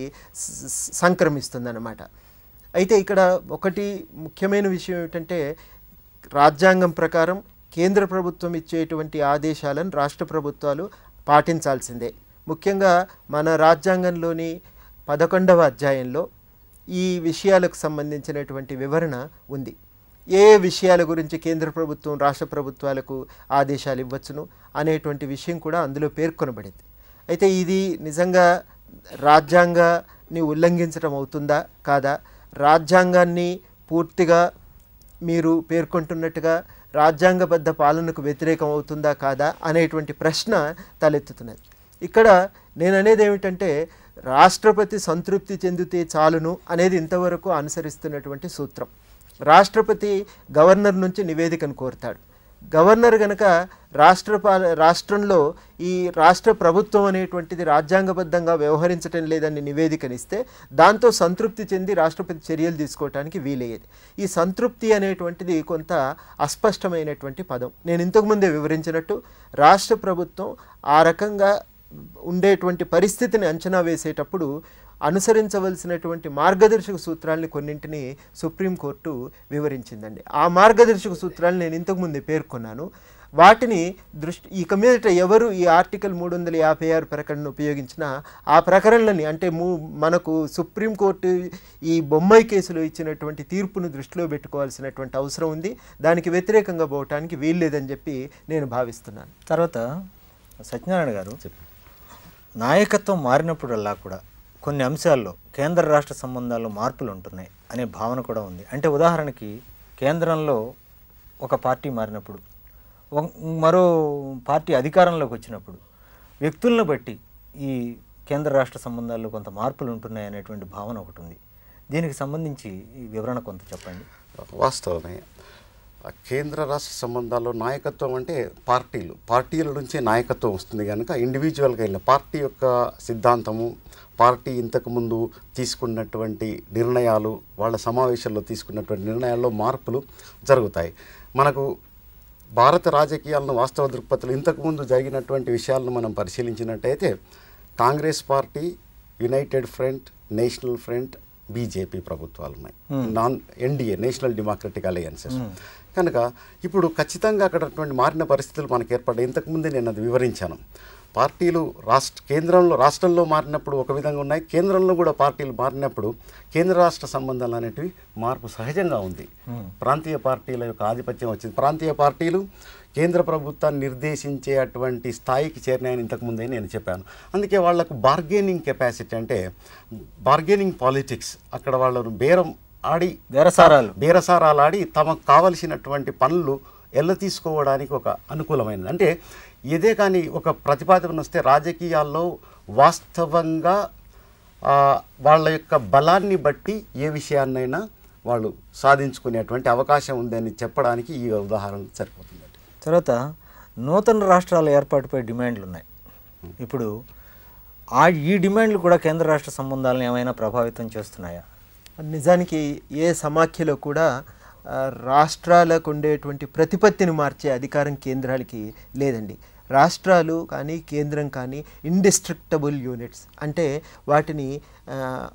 సంక్రమిస్తుంది అయితే ఇక్కడ ఒకటి ముఖ్యమైన విషయం ఏమిటంటే రాజ్యాంగం ప్రకారం కేంద్ర ప్రభుత్వం ఇచ్చేటువంటి ఆదేశాలను రాష్ట్ర ప్రభుత్వాలు పాటించాల్సిందే ముఖ్యంగా మన రాజ్యాంగంలోని పదకొండవ అధ్యాయంలో ఈ విషయాలకు సంబంధించినటువంటి వివరణ ఉంది ఏ ఏ విషయాల గురించి కేంద్ర ప్రభుత్వం రాష్ట్ర ప్రభుత్వాలకు ఆదేశాలు ఇవ్వచ్చును అనేటువంటి విషయం కూడా అందులో పేర్కొనబడింది అయితే ఇది నిజంగా రాజ్యాంగాన్ని ఉల్లంఘించడం అవుతుందా కాదా రాజ్యాంగాన్ని పూర్తిగా మీరు పేర్కొంటున్నట్టుగా రాజ్యాంగబద్ధ పాలనకు వ్యతిరేకం అవుతుందా కాదా అనేటువంటి ప్రశ్న తలెత్తుతున్నది ఇక్కడ నేను అనేది ఏమిటంటే రాష్ట్రపతి సంతృప్తి చెందితే చాలును అనేది ఇంతవరకు అనుసరిస్తున్నటువంటి సూత్రం రాష్ట్రపతి గవర్నర్ నుంచి నివేదికను కోరుతాడు గవర్నర్ గనక రాష్ట్ర పాల- రాష్ట్రంలో ఈ రాష్ట్ర ప్రభుత్వం అనేటువంటిది రాజ్యాంగబద్ధంగా వ్యవహరించటం లేదని నివేదికనిస్తే దాంతో సంతృప్తి చెంది రాష్ట్రపతి చర్యలు తీసుకోవటానికి వీలయ్యేది ఈ సంతృప్తి అనేటువంటిది కొంత అస్పష్టమైనటువంటి పదం నేను ఇంతకుముందే వివరించినట్టు రాష్ట్ర ప్రభుత్వం ఆ రకంగా ఉండేటువంటి పరిస్థితిని అంచనా వేసేటప్పుడు అనుసరించవలసినటువంటి మార్గదర్శక సూత్రాలని కొన్నింటిని సుప్రీంకోర్టు వివరించిందండి ఆ మార్గదర్శక సూత్రాలు నేను ఇంతకుముందే పేర్కొన్నాను వాటిని దృష్టి ఇక మీదట ఎవరు ఈ ఆర్టికల్ మూడు వందల యాభై ఆరు ప్రకటన ఉపయోగించినా ఆ ప్రకరణలని అంటే మూ మనకు సుప్రీంకోర్టు ఈ బొమ్మాయి కేసులో ఇచ్చినటువంటి తీర్పును దృష్టిలో పెట్టుకోవాల్సినటువంటి అవసరం ఉంది దానికి వ్యతిరేకంగా పోవటానికి వీల్లేదని చెప్పి నేను భావిస్తున్నాను తర్వాత సత్యనారాయణ గారు నాయకత్వం మారినప్పుడల్లా కూడా కొన్ని అంశాల్లో కేంద్ర రాష్ట్ర సంబంధాల్లో మార్పులు ఉంటున్నాయి అనే భావన కూడా ఉంది అంటే ఉదాహరణకి కేంద్రంలో ఒక పార్టీ మారినప్పుడు ఒక- మరో పార్టీ అధికారంలోకి వచ్చినప్పుడు వ్యక్తులను బట్టి ఈ కేంద్ర రాష్ట్ర సంబంధాల్లో కొంత మార్పులు ఉంటున్నాయి అనేటువంటి భావన ఒకటి ఉంది దీనికి సంబంధించి ఈ వివరణ కొంత చెప్పండి వాస్తవమే ఆ కేంద్ర రాష్ట్ర సంబంధాల్లో నాయకత్వం అంటే పార్టీలు పార్టీల నుంచే నాయకత్వం వస్తుంది కనుక ఇండివిజువల్గా వెళ్ళిన పార్టీ యొక్క సిద్ధాంతము పార్టీ ఇంతకుముందు తీసుకున్నటువంటి నిర్ణయాలు వాళ్ళ సమావేశాల్లో తీసుకున్నటువంటి నిర్ణయాల్లో మార్పులు జరుగుతాయి మనకు భారత రాజకీయాలను వాస్తవ దృక్పథంలో ఇంతకుముందు జరిగినటువంటి విషయాలను మనం పరిశీలించినట్టయితే Congress party United Front National Front BJP ప్రభుత్వాలు ఉన్నాయి non NDA National Democratic alliances కనుక ఇప్పుడు ఖచ్చితంగా అక్కడ మారిన పరిస్థితులు మనకు ఏర్పడ్డాయి ఇంతకుముందే నేను అది వివరించాను పార్టీలు రాష్ట్ర కేంద్రంలో రాష్ట్రంలో మారినప్పుడు ఒక విధంగా ఉన్నాయి కేంద్రంలో కూడా పార్టీలు మారినప్పుడు కేంద్ర రాష్ట్ర సంబంధాలు అనేటివి మార్పు సహజంగా ఉంది ప్రాంతీయ పార్టీల యొక్క ఆధిపత్యం వచ్చింది ప్రాంతీయ పార్టీలు కేంద్ర ప్రభుత్వాన్ని నిర్దేశించే అటువంటి స్థాయికి చేరినాయని ఇంతకుముందే నేను చెప్పాను అందుకే వాళ్లకు బార్గెనింగ్ కెపాసిటీ అంటే బార్గెనింగ్ పాలిటిక్స్ అక్కడ వాళ్ళను బేరం ఆడి బేరసారాలు బేరసారాలు ఆడి తమకు కావలసినటువంటి పనులు ఎల్ల తీసుకోవడానికి ఒక అనుకూలమైనది అంటే ఇదే కానీ ఒక ప్రతిపాదన వస్తే రాజకీయాల్లో వాస్తవంగా ఆ, వాళ్ళ యొక్క బలాన్ని బట్టి ఏ విషయాన్నైనా వాళ్ళు సాధించుకునేటువంటి అవకాశం ఉందని చెప్పడానికి ఈ ఉదాహరణ సరిపోతుందండి తర్వాత నూతన రాష్ట్రాల ఏర్పాటుపై డిమాండ్లు ఉన్నాయి ఇప్పుడు ఆ ఈ డిమాండ్లు కూడా కేంద్ర రాష్ట్ర సంబంధాలను ఏమైనా ప్రభావితం చేస్తున్నాయా నిజానికి ఏ సమాఖ్యలో కూడా ఆ, రాష్ట్రాలకు ఉండేటువంటి ప్రతిపత్తిని మార్చే అధికారం కేంద్రాలకి లేదండి రాష్ట్రాలు కానీ కేంద్రం కానీ ఇండిస్ట్రక్టబుల్ యూనిట్స్ అంటే వాటిని ఆ,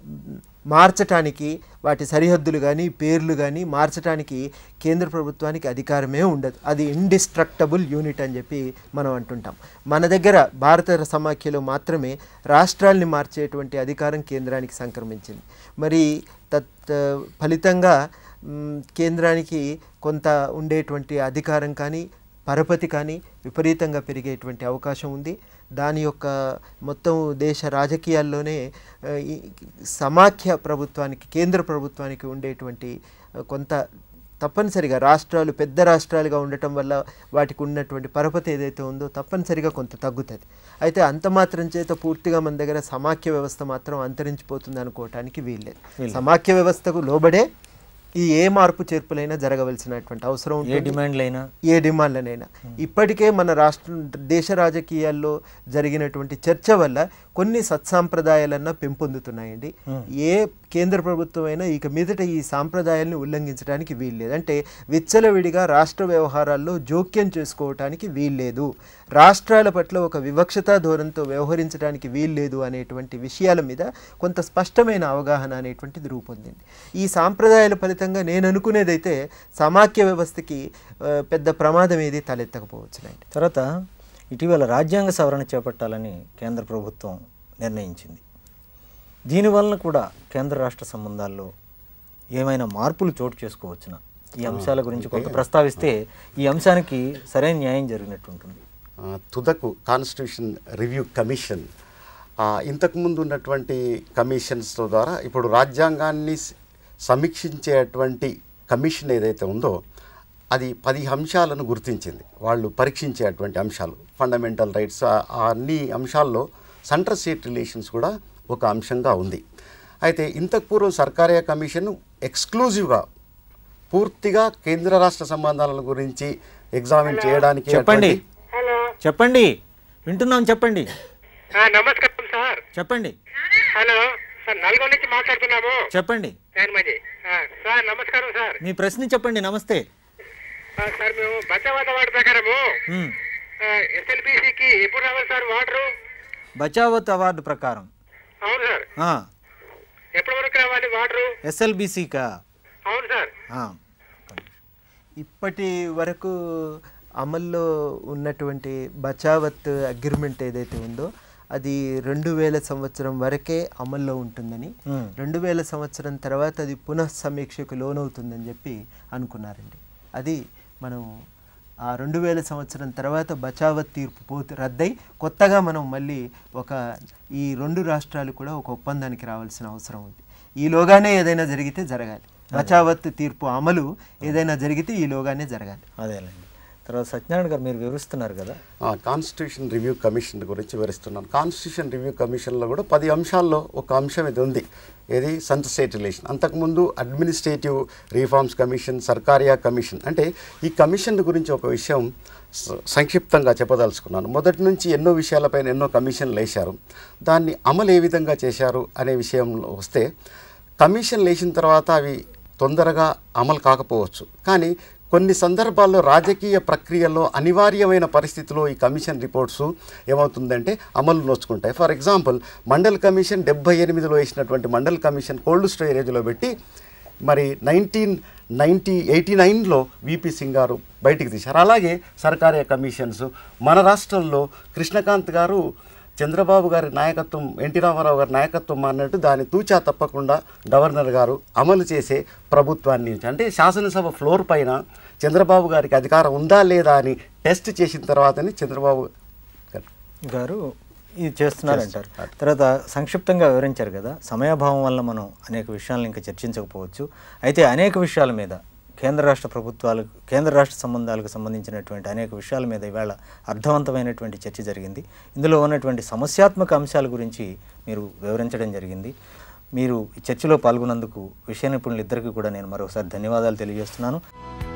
మార్చటానికి వాటి సరిహద్దులు కానీ పేర్లు కానీ మార్చటానికి కేంద్ర ప్రభుత్వానికి అధికారమే ఉండదు అది ఇండిస్ట్రక్టబుల్ యూనిట్ అని చెప్పి మనం అంటుంటాం మన దగ్గర భారత సమాఖ్యలో మాత్రమే రాష్ట్రాల్ని మార్చేటువంటి అధికారం కేంద్రానికి సంక్రమించింది మరి తత్ ఫలితంగా మ్, కేంద్రానికి కొంత ఉండేటువంటి అధికారం కానీ పరపతి కానీ విపరీతంగా పెరిగేటువంటి అవకాశం ఉంది దాని యొక్క మొత్తం దేశ రాజకీయాల్లోనే ఆ, ఈ సమాఖ్య ప్రభుత్వానికి కేంద్ర ప్రభుత్వానికి ఉండేటువంటి ఆ, కొంత తప్పనిసరిగా రాష్ట్రాలు పెద్ద రాష్ట్రాలుగా ఉండటం వల్ల వాటికి ఉన్నటువంటి పరపతి ఏదైతే ఉందో తప్పనిసరిగా కొంత తగ్గుతుంది అయితే అంత మాత్రం చేత పూర్తిగా మన దగ్గర సమాఖ్య వ్యవస్థ మాత్రం అంతరించిపోతుంది అనుకోవటానికి వీల్లేదు సమాఖ్య వ్యవస్థకు లోబడే ఈ ఏ మార్పు చేర్పులైనా జరగవలసినటువంటి అవసరం ఏ ఉంటుంది డిమాండ్లైనా ఏ డిమాండ్లనైనా ఇప్పటికే మన రాష్ట్ర దేశ రాజకీయాల్లో జరిగినటువంటి చర్చ వల్ల కొన్ని సత్సాంప్రదాయాలన్నా పెంపొందుతున్నాయండి ఏ కేంద్ర ప్రభుత్వం అయినా ఇక మీదట ఈ సాంప్రదాయాలను ఉల్లంఘించడానికి వీల్లేదు అంటే విచ్చలవిడిగా రాష్ట్ర వ్యవహారాల్లో జోక్యం చేసుకోవటానికి వీల్లేదు రాష్ట్రాల పట్ల ఒక వివక్షతా ధోరణితో వ్యవహరించడానికి వీల్లేదు అనేటువంటి విషయాల మీద కొంత స్పష్టమైన అవగాహన అనేటువంటిది రూపొందింది ఈ సాంప్రదాయాల ఫలితంగా నేను అనుకునేదైతే సమాఖ్య వ్యవస్థకి ఆ, పెద్ద ప్రమాదం ఏది తలెత్తకపోవచ్చునండి తర్వాత ఇటీవల రాజ్యాంగ సవరణ చేపట్టాలని కేంద్ర ప్రభుత్వం నిర్ణయించింది దీనివలన కూడా కేంద్ర రాష్ట్ర సంబంధాల్లో ఏమైనా మార్పులు చోటు చేసుకోవచ్చునా ఈ అంశాల గురించి కొంత ప్రస్తావిస్తే ఈ అంశానికి సరైన న్యాయం జరిగినట్టు ఉంటుంది ఆ, తుదకు కాన్స్టిట్యూషన్ రివ్యూ కమిషన్ ఆ, ఇంతకుముందు ఉన్నటువంటి కమిషన్స్ ద్వారా ఇప్పుడు రాజ్యాంగాన్ని స- సమీక్షించేటువంటి కమిషన్ ఏదైతే ఉందో అది పది అంశాలను గుర్తించింది వాళ్ళు పరీక్షించేటువంటి అంశాలు ఫండమెంటల్ రైట్స్ ఆ ఆ అన్ని అంశాల్లో సెంటర్ స్టేట్ రిలేషన్స్ కూడా ఒక అంశంగా ఉంది అయితే ఇంతకు పూర్వం సర్కారియా కమిషన్ ఎక్స్క్లూజివ్గా పూర్తిగా కేంద్ర రాష్ట్ర సంబంధాల గురించి ఎగ్జామిన్ చేయడానికి చెప్పండి అటువంటి- హలో చెప్పండి వింటున్నాం చెప్పండి ఆ, నమస్కారం సార్ చెప్పండి హలో సార్ నల్గొండ నుంచి మాట్లాడుతున్నాము చెప్పండి మంది సార్ నమస్కారం సార్ మీ ప్రశ్న చెప్పండి నమస్తే ఆ, సార్ మేము బచ్చవాద వార్డు ప్రకారము ఉమ్. ఎస్ఎల్బిసికి ఎప్పుడు రావాలి సార్ వాటరు బచావత్ అవార్డు ప్రకారం అవును సార్ ఆ, ఎప్పటి వరకు రావాలి వాటరు ఎస్ఎల్బిసికా అవును సార్ ఆ, ఇప్పటి వరకు అమల్లో ఉన్నటువంటి బచావత్ అగ్రిమెంట్ ఏదైతే ఉందో అది రెండు వేల సంవత్సరం వరకే అమల్లో ఉంటుందని Hmm. రెండు వేల సంవత్సరం తర్వాత అది పునః సమీక్షకు లోనవుతుందని చెప్పి అనుకున్నారండి అది మనం ఆ రెండు వేల సంవత్సరం తర్వాత బచావత్ తీర్పు పోతే రద్దయి కొత్తగా మనం మళ్ళీ ఒక ఈ రెండు రాష్ట్రాలు కూడా ఒక ఒప్పందానికి రావాల్సిన అవసరం ఉంది ఈలోగానే ఏదైనా జరిగితే జరగాలి బచావత్ తీర్పు అమలు ఏదైనా జరిగితే ఈలోగానే జరగాలి అదేలేండి తర్వాత సత్యనారాయణ గారు మీరు వివరిస్తున్నారు కదా కాన్స్టిట్యూషన్ రివ్యూ కమిషన్ గురించి వివరిస్తున్నాను కాన్స్టిట్యూషన్ రివ్యూ కమిషన్లో కూడా పది అంశాల్లో ఒక అంశం ఇది ఉంది ఏది సంత స్టేట్ రిలేషన్ అంతకుముందు administrative reforms commission Sarkaria commission అంటే ఈ కమిషన్ గురించి ఒక విషయం స- సంక్షిప్తంగా చెప్పదలుచుకున్నాను మొదటి నుంచి ఎన్నో విషయాలపైన ఎన్నో కమిషన్లు వేశారు దాన్ని అమలు ఏ విధంగా చేశారు అనే విషయంలో వస్తే కమిషన్ వేసిన తర్వాత అవి తొందరగా అమలు కాకపోవచ్చు కానీ కొన్ని సందర్భాల్లో రాజకీయ ప్రక్రియలో అనివార్యమైన పరిస్థితిలో ఈ కమిషన్ రిపోర్ట్స్ ఏమవుతుందంటే అమలు నోచుకుంటాయి ఫర్ ఎగ్జాంపుల్ మండల్ కమిషన్ డెబ్బై ఎనిమిదిలో వేసినటువంటి మండల్ కమిషన్ కోల్డ్ స్టోరేజ్లో పెట్టి మరి నైన్టీన్ నైన్టీ ఎయిటీ నైన్లో విపి సింగ్ గారు బయటికి తీశారు అలాగే సర్కారీ కమిషన్స్ మన రాష్ట్రంలో కృష్ణకాంత్ గారు చంద్రబాబు గారి నాయకత్వం ఎన్టీ రామారావు గారి నాయకత్వం అన్నట్టు దాన్ని తూచా తప్పకుండా గవర్నర్ గారు అమలు చేసే ప్రభుత్వాన్ని అంటే శాసనసభ ఫ్లోర్ పైన చంద్రబాబు గారికి అధికారం ఉందా లేదా అని టెస్ట్ చేసిన తర్వాతనే చంద్రబాబు గారు గారు ఇది చేస్తున్నారంటారు తర్వాత సంక్షిప్తంగా వివరించారు కదా సమయాభావం వల్ల మనం అనేక విషయాలను ఇంకా చర్చించకపోవచ్చు అయితే అనేక విషయాల మీద కేంద్ర రాష్ట్ర ప్రభుత్వాలకు కేంద్ర రాష్ట్ర సంబంధాలకు సంబంధించినటువంటి అనేక విషయాల మీద ఇవాళ అర్థవంతమైనటువంటి చర్చ జరిగింది ఇందులో ఉన్నటువంటి సమస్యాత్మక అంశాల గురించి మీరు వివరించడం జరిగింది మీరు ఈ చర్చలో పాల్గొన్నందుకు విషయ నిపుణులు ఇద్దరికీ కూడా నేను మరొకసారి ధన్యవాదాలు తెలియజేస్తున్నాను